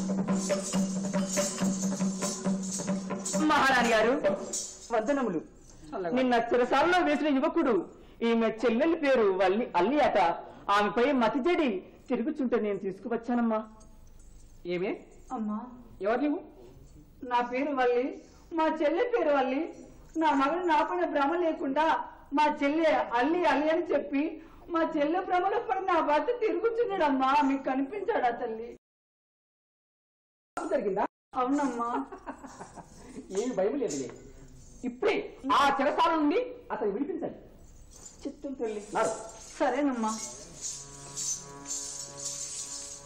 మహారాణి గారు వందనములు నిన్న చిరసాలలో వేసిన యువకుడు ఈమె చెల్లెలి పేరు వల్లి అల్లి అట ఆమెపై మతి చెడి తిరుగుచుంటే నేను తీసుకువచ్చానమ్మా ఏమే అమ్మా ఎవరు నువ్వు నా పేరు వల్లి మా చెల్లె పేరు వల్లి నా మగడు నా పైన భ్రమ లేకుండా మా చెల్లె అల్లి అల్లి అని చెప్పి మా చెల్లె భ్రమలో పడి నా భర్త తిరుగుతున్నాడమ్మా మీకు కనిపించాడా తల్లి జరిగిందా అవునమ్మా ఏమి భయం లేదులే ఇప్పుడే ఆ చిరసాల నుండి అతను విడిపించండి చిత్తం తల్లి నాడు సరేనమ్మా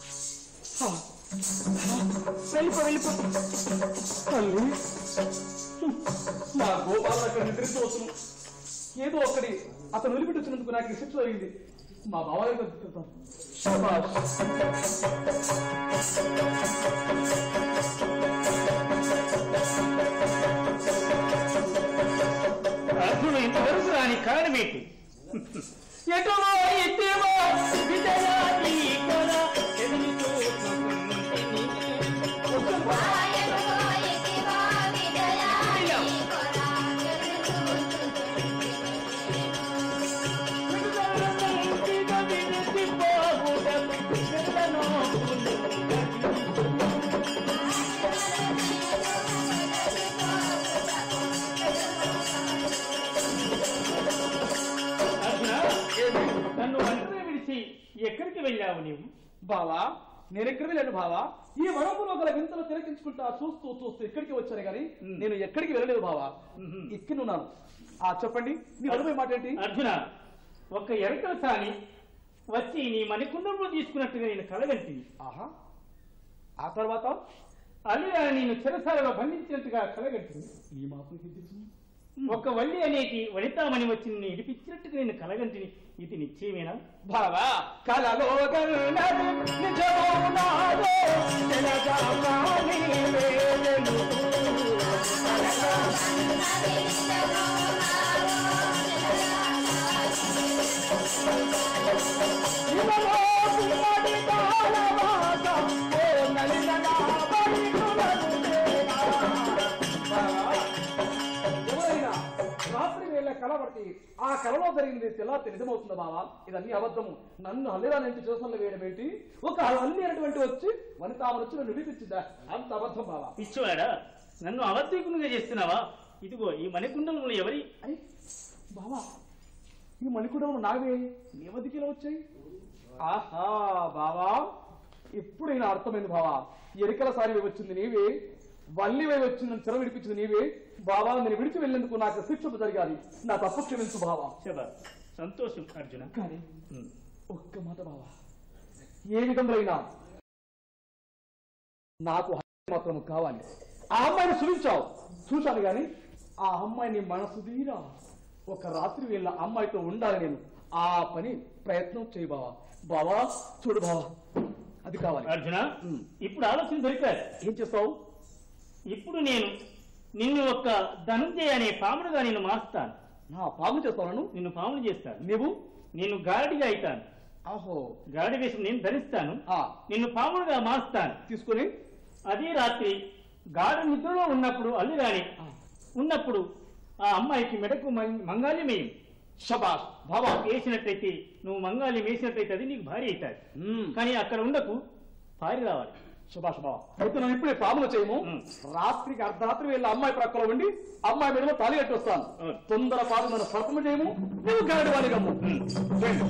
వెళ్ళిపో వెళ్ళిపో తల్లి మా గోపాలను అక్కడ నిద్రించవచ్చును ఏదో ఒక్కడి అతను వదిలిపెట్టి వచ్చినందుకు నాకు ఈ శిక్ష జరిగింది మా బాబాయ్ బతుకుతాను శభాష్. అర్జునుడు ఇంతవరకు రాని కారణమేంటి ఎటో ఎత్తేవో విజయాన్ని కొన ఎదురు చూసుకుంటుంది. విడుదల విడిచి పోవుటకు విడుదలను అర్జున నన్ను ఒంటరి విడిచి ఎక్కడికి వెళ్ళావు నీవు బావా నేను ఎక్కడ వెళ్ళాను బావా ఈ వనపులో గల వింతలు తిలకించుకుంటా చూస్తూ చూస్తూ ఇక్కడికి వచ్చాను కానీ మ్. నేను ఎక్కడికి వెళ్ళలేదు బావా మ్మ్. ఇక్కడ ఉన్నాను ఆ చెప్పండి నీ అడుగు మాట ఏంటి అర్జున ఒక ఎరకల సాని వచ్చి నీ మణికుండంలో తీసుకున్నట్టుగా నేను కలగంటిని ఆహా ఆ తర్వాత అల్లిరా నేను చిరసాలలో బంధించినట్టుగా కలగంటిని ఈ మాత్రం తెలుసు ఒక వల్లి అనేటి వనితామణి వచ్చి నిన్ను ఇడిపించినట్టుగా నేను కలగంటిని ఇది నిశ్చయమేనా బావా కలలో కలలోగన్నది నిజమౌనాదో జలజామాని వేదెను. ఇవలో పిల్లడి కాలవాత ఓ నలిన నాబడి కులదుదేనా. ఎవరైనా రాత్రి వేళ కలబట్టి ఆ కలలో జరిగింది తెల్లా నిజమవుతుంది బావా ఇదన్నీ అబద్ధము నన్ను అల్లిరా నుంచి చూసంలో వేయడం ఏంటి ఒక అల్లి అనేటువంటి వచ్చి వనితామని వచ్చి నన్ను విడిపించిందా అంత అబద్ధం బావా పిచ్చివాడా నన్ను అవద్దీకునిగా చేస్తున్నావా ఇదిగో ఈ మణికుండంలో ఎవరి అరే బావా ఈ మణికుడం నావే నీ వద్దకి ఇలా వచ్చాయి ఆహా బావా ఇప్పుడైనా అర్థమైంది బావా ఎరికల సారి వచ్చింది నీవే వల్లి వై వచ్చిందని చెర విడిపించింది నీవే బావా నేను విడిచి వెళ్ళేందుకు నాకు శిక్ష జరిగాలి నా తప్పు క్షమించు బావా శబా సంతోషం అర్జున కానీ ఉమ్. ఒక్క మాట బావా ఏ విధంగా అయినా నాకు హత్య మాత్రం కావాలి ఆ అమ్మాయిని చూపించావు చూశాను గాని ఆ అమ్మాయిని మనసు తీరా ఒక రాత్రి వేళ అమ్మాయితో ఉండాలి నేను ఆ పని ప్రయత్నం చేయి బావా బావా చూడు బావా అది కావాలి అర్జున ఉమ్. ఇప్పుడు ఆలోచన దొరికారు ఏం చేస్తావు ఇప్పుడు నేను నిన్ను ఒక ధనుంజయ అనే పాముడుగా నేను మారుస్తాను నా పాము చేస్తాను నిన్ను పాములు చేస్తాను నీవు నేను గాడిగా అవుతాను ఆహో గాడి వేషం నేను ధరిస్తాను ఆ నిన్ను పాముడుగా మారుస్తాను తీసుకొని అదే రాత్రి గాఢ నిద్రలో ఉన్నప్పుడు అల్లిరాని ఆ, ఉన్నప్పుడు ఆ అమ్మాయికి మెడకు మం- మంగాల్యం వేయం శబాష్ బావా వేసినట్టయితే నువ్వు మంగాల్యం వేసినట్టయితే అది నీకు భారీ అవుతాది ఉమ్. కానీ అక్కడ ఉండకు పారి రావాలి సుభాష్ బావ అయితే నువ్వు ఇప్పుడే పాములు చేయము ఉం. రాత్రికి అర్ధరాత్రి వెళ్ళి అమ్మాయి ప్రక్కలో ఉండి అమ్మాయి మీద తాళి కట్టి వస్తాను ఉం. తొందర పాలు మన సర్పము చేయము నువ్వు గాడి వాడి గమ్ము వెళ్ళు.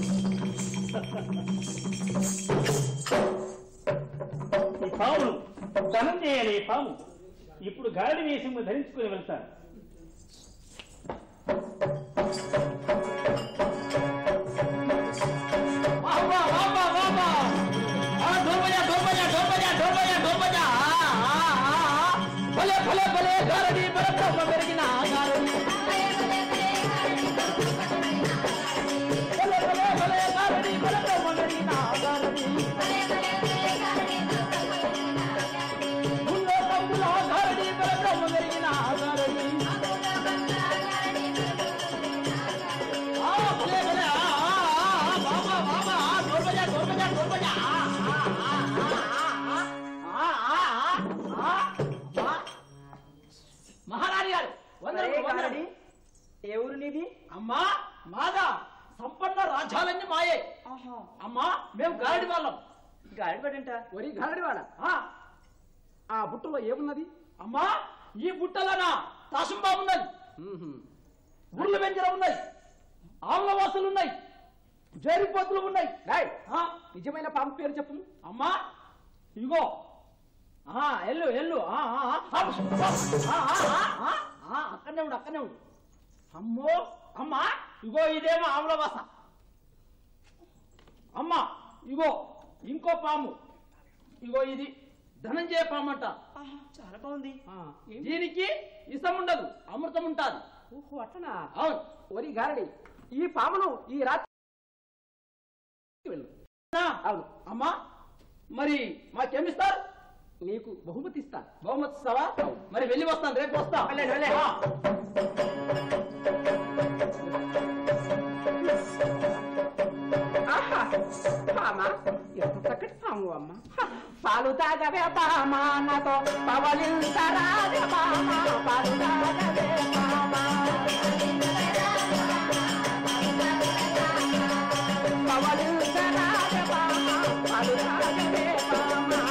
ఈ పామును ధనంజయ అనే పాము ఇప్పుడు గాడి వేషము ధరించుకుని వెళ్తాను వామ్మా, వామ్మా, వామ్మా. ఆ, డోర్బజా, డోర్బజా, డోర్బజా, డోర్బజా, డోర్బజా. ఆ, ఆ, ఆ, ఆ. భలే భలే భలే గారడి బరబ్రహ్మ పెరిగిన గారడి భలే భలే భలే గారడి బరబ్రహ్మ పెరిగిన గారడి గుళ్ళో తమ్ములో గారడి బరబ్రహ్మ పెరిగిన గారడి ఆ, భలే భలే ఆ, ఆ, ఆ, ఆ, వామ్మా, వామ్మా, ఆ, డోర్బజా, డోర్బజా, డోర్బజా. ఆ, ఆ, ఆ, ఆ, ఆ, ఆ, ఆ, ఆ, ఆ. మహారాణి గారు వందనములు, అరే వందనములు. గారడి, ఏ ఊరు నీది అమ్మా మాదా సంపన్న రాజ్యాలన్నీ మాయే అమ్మా మేము గారడి వాళ్ళం గాడిపడంట ఒరి గారడివాడ ఆ, ఆ బుట్టలో ఏమున్నది అమ్మా ఈ బుట్టలోనా తాసుంబా ఉన్నది ఉర్ల వెంజర ఉన్నాయి ఆవుల వాసులు ఉన్నాయి జైరిపోతులు ఉన్నాయి రాయ్ ఆ, నిజమైన పాము పేరు చెప్పు అమ్మా ఇగో ఆ, ఎల్లు ఎల్లు ఆ, ఆ, ఆ, ఆ, ఆ, ఆ, ఆ, ఆ, అక్కడనే ఉండు అక్కడనే ఉండు అమ్మో అమ్మా ఇగో ఇదేమో ఆవుల వాస అమ్మా ఇగో ఇంకో పాము ఇగో ఇది ధనంజయ పామంట చాలా బాగుంది ఆ, దీనికి ఇసం ఉండదు అమృతం ఉంటాది ఓహో అట్లనా అవును ఒరి గారడి ఈ పామును ఈ రాత్రి వెళ్ళు నా, అవును అమ్మా మరి మాకేమిస్తారు నీకు బహుమతి ఇస్తాను బహుమతి ఇస్తావా మరి వెళ్ళి వస్తాను రేపు వస్తా వెళ్ళండి, వెళ్ళండి. ఆ. ఆహా పామా ఎంత చక్కటి పాము అమ్మ హ, పాలు తాగవే పామా నాతో పవలింతరాదే పామా పాలు తాగవే పామా పవలింతరాదే పామా పాలు తాగవే పామా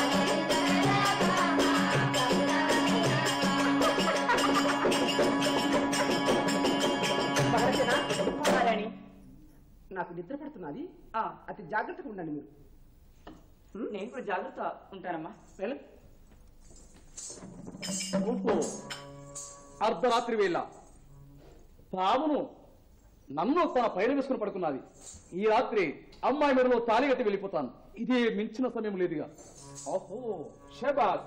భారతనా మహారాణి నాకు నిద్ర పడుతున్నది ఆ, అతి జాగ్రత్తగా ఉండండి మీరు నేను కూడా జాగ్రత్త ఉంటానమ్మా వెళ్ళు గుంపు అర్ధరాత్రి వేళ పామును నన్ను తన పైన వేసుకుని పడుకున్నది ఈ రాత్రి అమ్మాయి మెడలో తాళి కట్టి వెళ్ళిపోతాను ఇదే మించిన సమయం లేదుగా ఓహో షబాద్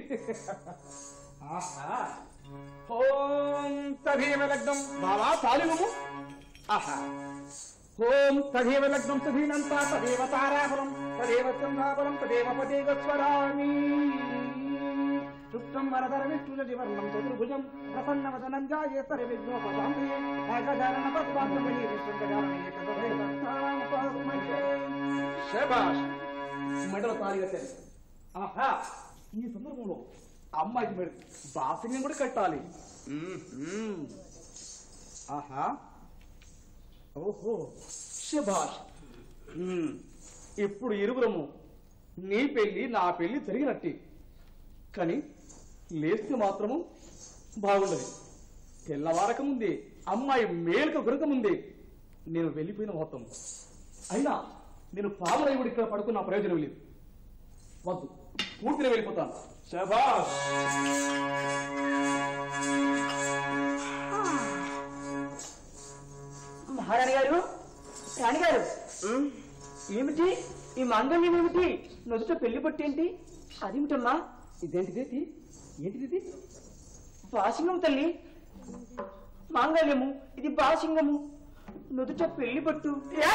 ఆహా ఓం తదేవ లగ్నం బావా తాళిము ఆహా ఓం తదేవ లగ్నం తదీనంత తదేవ తారాబలం తదేవ చంద్రాబలం తదేవ పదేవ స్వరామి చుట్టం వరదర విష్ణుల జివర్ణం చతుర్భుజం ప్రసన్న వదనం జాయేతర విఘ్నోపశాంతి ఏకజానన పద్మాత్మని శబాష్ మెడల తాళి కట్టారు ఆహా ఈ సందర్భంలో అమ్మాయికి మెడ బాసింగం కూడా కట్టాలి మ్మ్. ఆహా ఓహో శబాష్ మ్మ్. ఇప్పుడు ఇరువురము నీ పెళ్లి నా పెళ్లి జరిగినట్టే కానీ లేస్తే మాత్రము బాగుండదు తెల్లవారక ముందే అమ్మాయి మేలుక గురక ముందే నేను వెళ్ళిపోయిన మొత్తం అయినా నేను పాములైవుడి ఇక్కడ పడుకున్న ప్రయోజనం లేదు వద్దు పూర్తిగా వెళ్ళిపోతాను శబాష్ మహారాణి గారు రాణి గారు ఏమిటి ఈ మాంగళ్యం ఏమిటి నుదుట పెళ్లి పట్టేంటి అదేమిటమ్మా ఇదేంటిది ఏంటిది బాసింగం తల్లి మాంగళ్యము ఇది బాసింగము నుదుట పెళ్లి పట్టు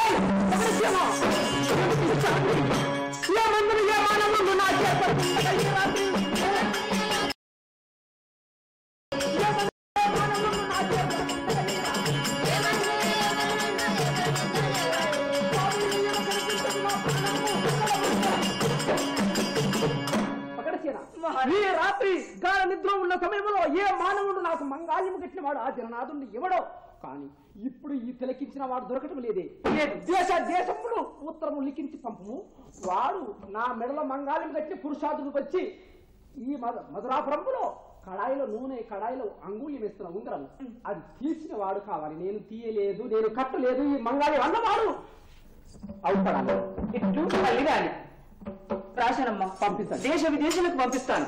పకడసేన ఈ రాత్రి గాఢ నిద్ర ఉన్న సమయంలో ఏ మానవుడు నాకు మంగాళ్యము కట్టిన వాడు ఆ జననాథుడిని ఎవడో కానీ ఇప్పుడు ఈ తిలకించిన వాడు దొరకటం లేదే లేదు దేశ దేశములు ఉత్తరము లిఖించి పంపము వాడు నా మెడలో మంగాళం కట్టి పురుషాదుడు వచ్చి ఈ మధ మధురాపురంలో కడాయిలో నూనె కడాయిలో అంగుళ్యం వేస్తున్న ఉంగరం అది తీసిన వాడు కావాలి నేను తీయలేదు నేను కట్టలేదు ఈ మంగాళి అన్నవాడు అవుతాడు ఇట్లు తల్లి రాణి రాశానమ్మా పంపిస్తాను దేశ విదేశాలకు పంపిస్తాను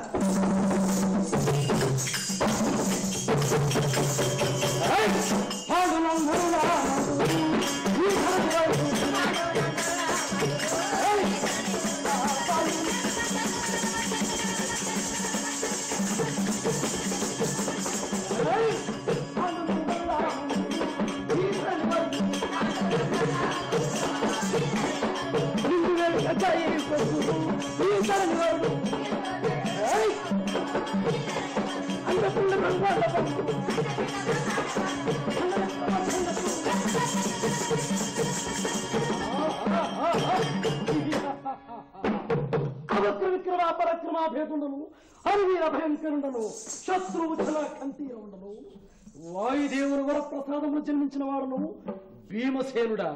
అవక్ర విక్రమ పరక్రమాభేదుండను హరివీర భయంకరుండను శత్రువు జల కంటీర ఉండను వాయుదేవుని వర ప్రసాదములు జన్మించిన వాడును భీమసేనుడా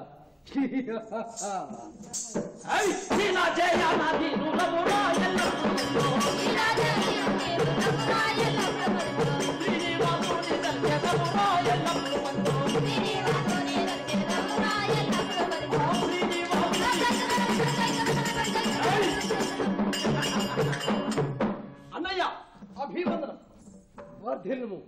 ఐ, వీణా జయ నాది నులమురా ఎల్లప్పుడూ. శ్రీనివాసుని దర్శనమురా ఎల్లప్పుడూ. అన్నయ్య అభివందనం వర్ధిల్లుము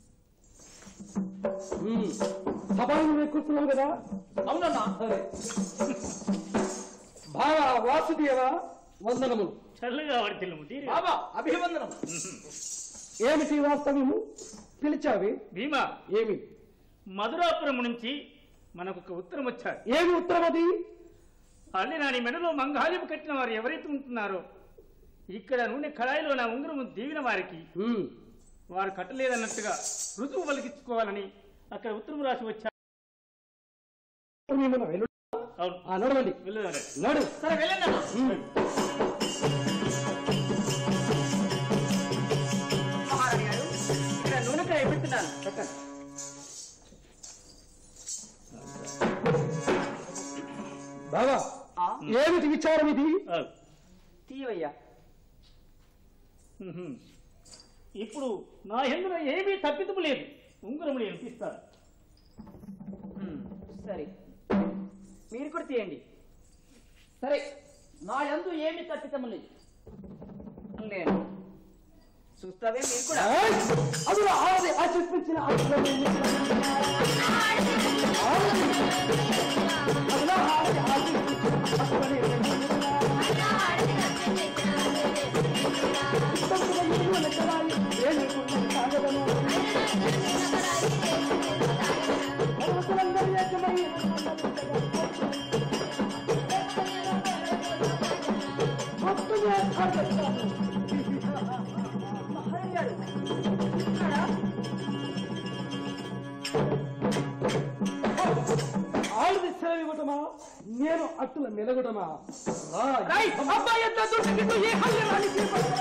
సభాను కూర్చున్నావు కదా అవునన్నా సరే భావ వాసుదేవ వందనములు చల్లగా వర్తిల్లు తీరు బాబా అభివందనం ఏమిటి వాస్తవ్యము పిలిచావి భీమా ఏమి మధురాపురం నుంచి మనకు ఒక ఉత్తరం వచ్చాడు ఏమి ఉత్తరం అది అల్లి నాని మెడలో మంగాలిపు కట్టిన వారు ఎవరైతే ఉంటున్నారో ఇక్కడ నూనె కళాయిలో నా ఉంగరం దీవిన వారికి ఉమ్. వారు కట్టలేదన్నట్టుగా రుజువు పలికించుకోవాలని అక్కడ ఉత్తరం రాసి వచ్చారు మేము వెళ్ళు అవును ఆ, నడవండి వెళ్ళారు నడు సరే వెళ్ళండి అమ్మా. ఉమ్. మహారాణి గారు ఇక్కడ నూనె కాయ పెడుతున్నాను బాబా ఆ, ఏమిటి విచారం ఇది తీయవయ్యా ఇప్పుడు నా ఎందున ఏమీ తప్పిదము లేదు ఉంగరం నేను తీస్తాను ఉమ్, సరే మీరు కూడా తీయండి సరే నా యందు ఏమి తప్పితము లేదు నేను చూస్తావే మీరు కూడా ఏయ్! అందులో ఆడది ఆశిపించిన ఆశీర్వాదం ఆడది. అందులో ఆడది ఆశిపించిన ఆశీర్వాదం తప్పుగా ఇల్లు లెక్కరాయి, ఏనుగున్న సాగదను. పర్వతలందరి ఏకమై మొత్తమే సాగదను. మహారాణి గారు చూస్తున్నారా? ఆవిడ సెలవు ఇవ్వటమా నేను అట్టుల మెలగటమా రాయ్, అబ్బాయి ఎంత దుర్గతితో ఏ హల్లి రానికి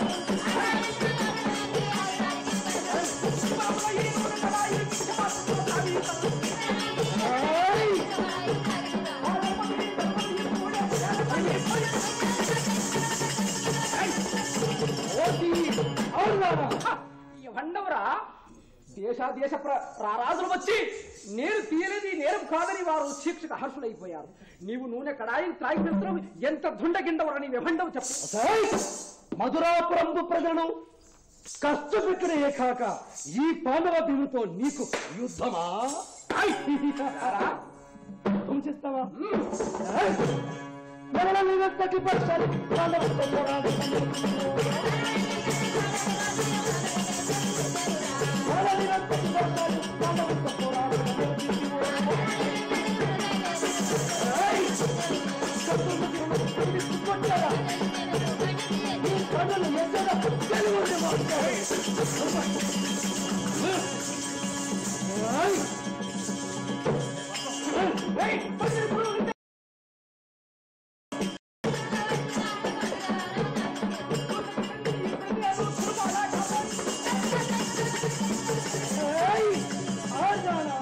వండవరా దేశ దేశ ప్ర- రారాజులు వచ్చి నేను తీయలేది నేరం కాదని వారు శిక్షకు హర్షులైపోయారు నీవు నూనె కడాయిని త్రాగినంతరం ఎంత దుండగిండవరా నీ విభండవు చెప్పు మధురాపురందు ప్రజలను కష్టపెట్టిన ఏకాక ఈ పాండవ భీముతో నీకు యుద్ధమా హింసిస్తావా ఎవరి మీద తగ్గిపరచాలి పాండవులతో పోరాడు ఎవరి మీద తగ్గిపరచాలి పాండవులతో పోరాడు ఏయ్! శత్రువులకు కొట్టారా? ఈ ప్రజలు ఎక్కడ గెలువని మాట్లాడు. ఏయ్! ఏయ్! పన్నెండు పురుగులు ఏయ్! ఆడానా?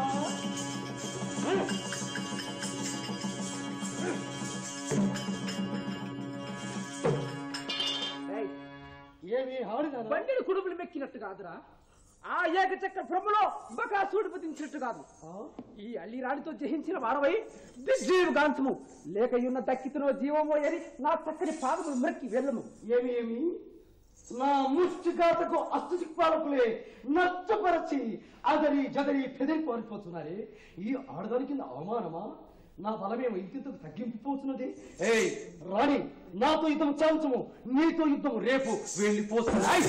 ఏయ్! ఏమి ఆడినా బండిని కుడుపులు మెక్కినట్టు కాదురా ఆ ఏకచక్ర భ్రమలో బకాసుడు పతించినట్టు కాదు ఈ అల్లి రాణితో జయించిన వారవై దిగ్జీవ గాంచము లేక ఉన్న దక్కితనో జీవమో అని నా చక్కని పాదములు మరకి వెళ్ళము ఏమి ఏమి నా ముష్టిఘాతకు అష్టదిక్పాలకులే నచ్చపరచి అదరి జదరి పెదరి పారిపోతున్నారే ఈ ఆడదానికి నా అవమానమా నా బలమేమో ఇంటితో తగ్గింపుపోతున్నది ఏయ్ రాణి నాతో యుద్ధం చాంచము నీతో యుద్ధం రేపు వెళ్ళిపోతున్నాయి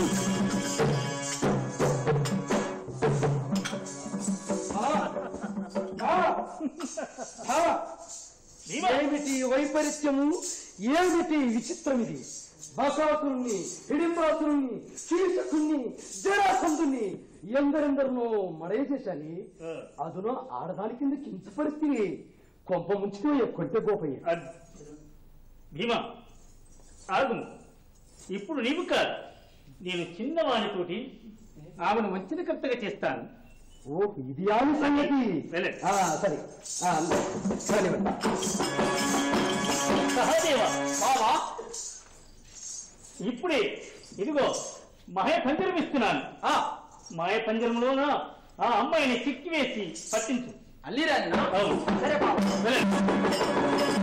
భీమా ఏమిటి వైపరీత్యము ఏమిటి విచిత్రం ఇది బకాసురుణ్ణి హిడింబాసురుణ్ణి కీచకుణ్ణి జరాసంధుణ్ణి ఎందరెందరినో మడేసేశాని అదునో ఆడదాని కింద కించపరిస్తే కొంప ముంచితే కొంటె గోపయ్య అద్- భీమా ఆగుము ఇప్పుడు నీవు కాదు నేను చిన్నవానితోటి ఆమెను వంచనకర్తగా చేస్తాను ఓ ఇది ఆమె సంగతి వెళ్ళండి. ఆ, సరే ఆ, సరే సహదేవ బావా ఇప్పుడే ఇదిగో మాయ పంజరం ఇస్తున్నాను ఆ మాయ పంజరంలోన ఆ అమ్మాయిని చిక్కి వేసి పట్టించు అల్లిరాని అవును సరే బాబు వెళ్ళండి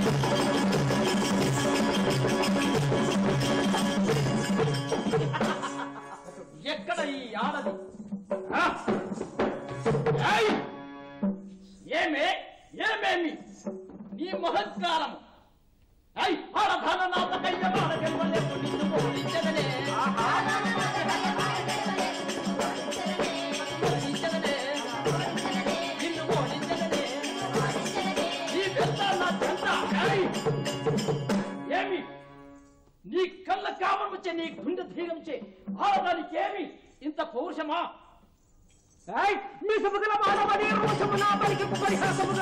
ఎక్కడ ఈ ఆడది ఆ, ఏయ్! ఏమే ఏమేమి నీ మహత్కారం ఐ ఆడధాన నాటకయ్య వాడగెలవలే నిన్ను పోలించదనే నిన్ను పోలించదనే ఈ పెద్ద నా చెంత ఏయ్! ఏమి నీ కళ్ళ కామముచ్చే నీ గుండె ధీరంచే ఆడదానికి ఏమి ఇంత పౌరుషమా ఏయ్, మీ సముగల మానవని రోషము నా పలికి పరిహాసము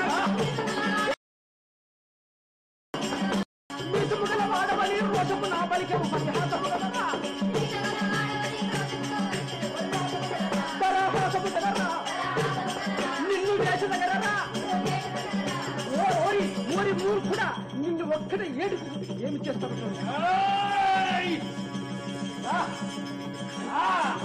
మీ సముగల మానవని రోషము నా పలికి పరిహాసము పరహాసము కదరా నిన్ను వేసదగరరా ఓ ఓరి ఓరి మూర్ఖుడా నిన్ను ఒక్కడే ఏడుపు ఏమి చేస్తావు ఏయ్! ఆ! ఆ!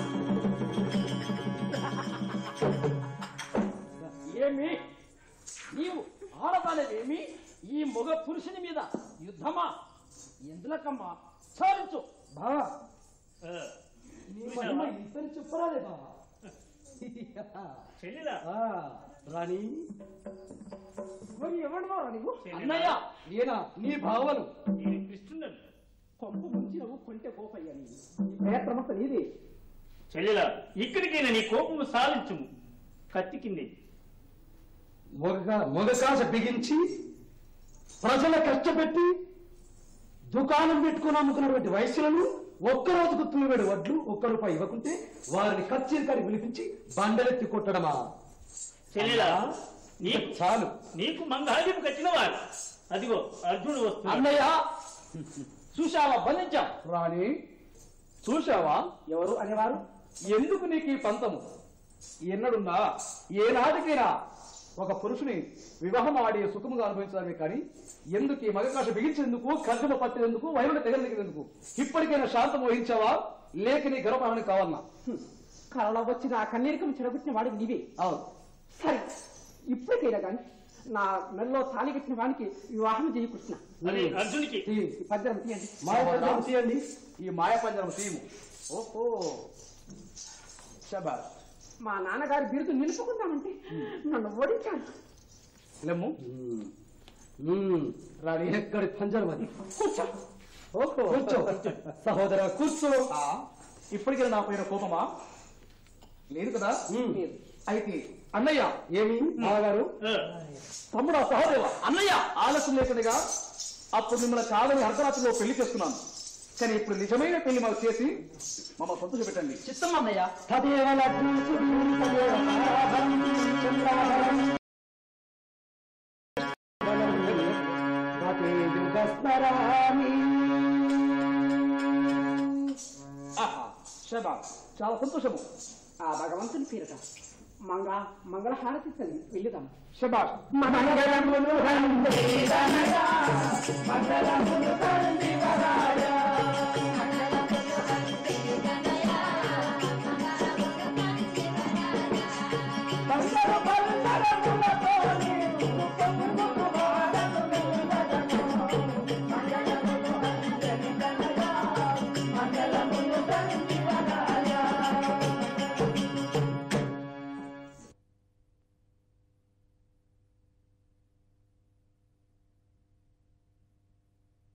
ఏమి నీవు ఆడదానేమి ఈ మగ పురుషుని మీద యుద్ధమా ఎందులకమ్మా సారించు బావా నీ మహిమ ఇంతని చెప్పరాలే బావా చెల్లిలా ఆ, రాణి మరి ఎవడు బావా నీవు అన్నయ్య ఈయన నీ భావను నేను కృష్ణుడను కొంపు ముంచి నువ్వు కొంటే కోపయ్యా నీ ప్రయత్నమంతా నీది చెల్లిలా ఇక్కడికైనా నీ కోపము సాధించుము కత్తి కింది మొగ మొగకాస బిగించి ప్రజల కష్టపెట్టి దుకాణం పెట్టుకుని అమ్ముకున్నటువంటి వయసులను ఒక్క రోజుకు తూవేడు వడ్లు ఒక్క రూపాయి ఇవ్వకుంటే వారిని కచ్చేరికాడి పిలిపించి బండలెత్తి కొట్టడమా చెల్లిలా నీకు చాలు నీకు మంగాళిపు కట్టిన వారు అదిగో అర్జునుడు వస్తున్నాడు అన్నయ్య చూశావా బంధించాం రాణి చూశావా ఎవరు అనేవారు ఎందుకు నీకు ఈ పంతము ఎన్నడున్నా ఏనాటికైనా ఒక పురుషుని వివాహం ఆడి సుఖముగా అనుభవించడమే కానీ ఎందుకు ఈ మగకాశ బిగించేందుకు కర్జమ పట్టేందుకు వైరుడు తెగలిగినందుకు ఇప్పటికైనా శాంతం వహించావా లేక నీ గర్భారణి కావాలన్నా కళలో వచ్చిన ఆ కన్నీరికం చెడగొట్టిన వాడు నీవే అవును సరే ఇప్పటికైనా కానీ నా మెల్లో తాళి కట్టిన వానికి వివాహం చేయి కృష్ణ అది అర్జునికి తీ. ఈ పద్యం తీయండి మాయ పంజరం తీయండి ఈ మాయ పంజరం తీయము ఓహో శబాష్ మా నాన్నగారి బిరుదు నిలుపుకుందామంటే నన్ను ఓడించాడు లెమ్ము రాణి ఎక్కడి పంజరం అది కూర్చో ఓహో కూర్చో సహోదర కూర్చో ఇప్పటికే నా పైన కోపమా లేదు కదా అయితే అన్నయ్య ఏమి మామగారు ఆ, తమ్ముడు సహోదర అన్నయ్య ఆలస్యం లేకుండగా అప్పుడు మిమ్మల్ని కాదని అర్ధరాత్రిలో పెళ్లి చేస్తున్నాను కానీ ఇప్పుడు నిజమైన పెళ్లి మాకు చేసి మమ్మ సంతోష పెట్టండి చిత్తం అన్నయ్య తదేవ లగ్నం సుధీర్ తదేవ పరాభం చంద్రాభరణం. మతే యుగస్మరామి. ఆహా, శభాష్. చాలా సంతోషము ఆ భగవంతుని పేరుట మంగ మంగళహారతి తల్లి వెళ్ళిదాం శబాష్ మంగళములు మంగళ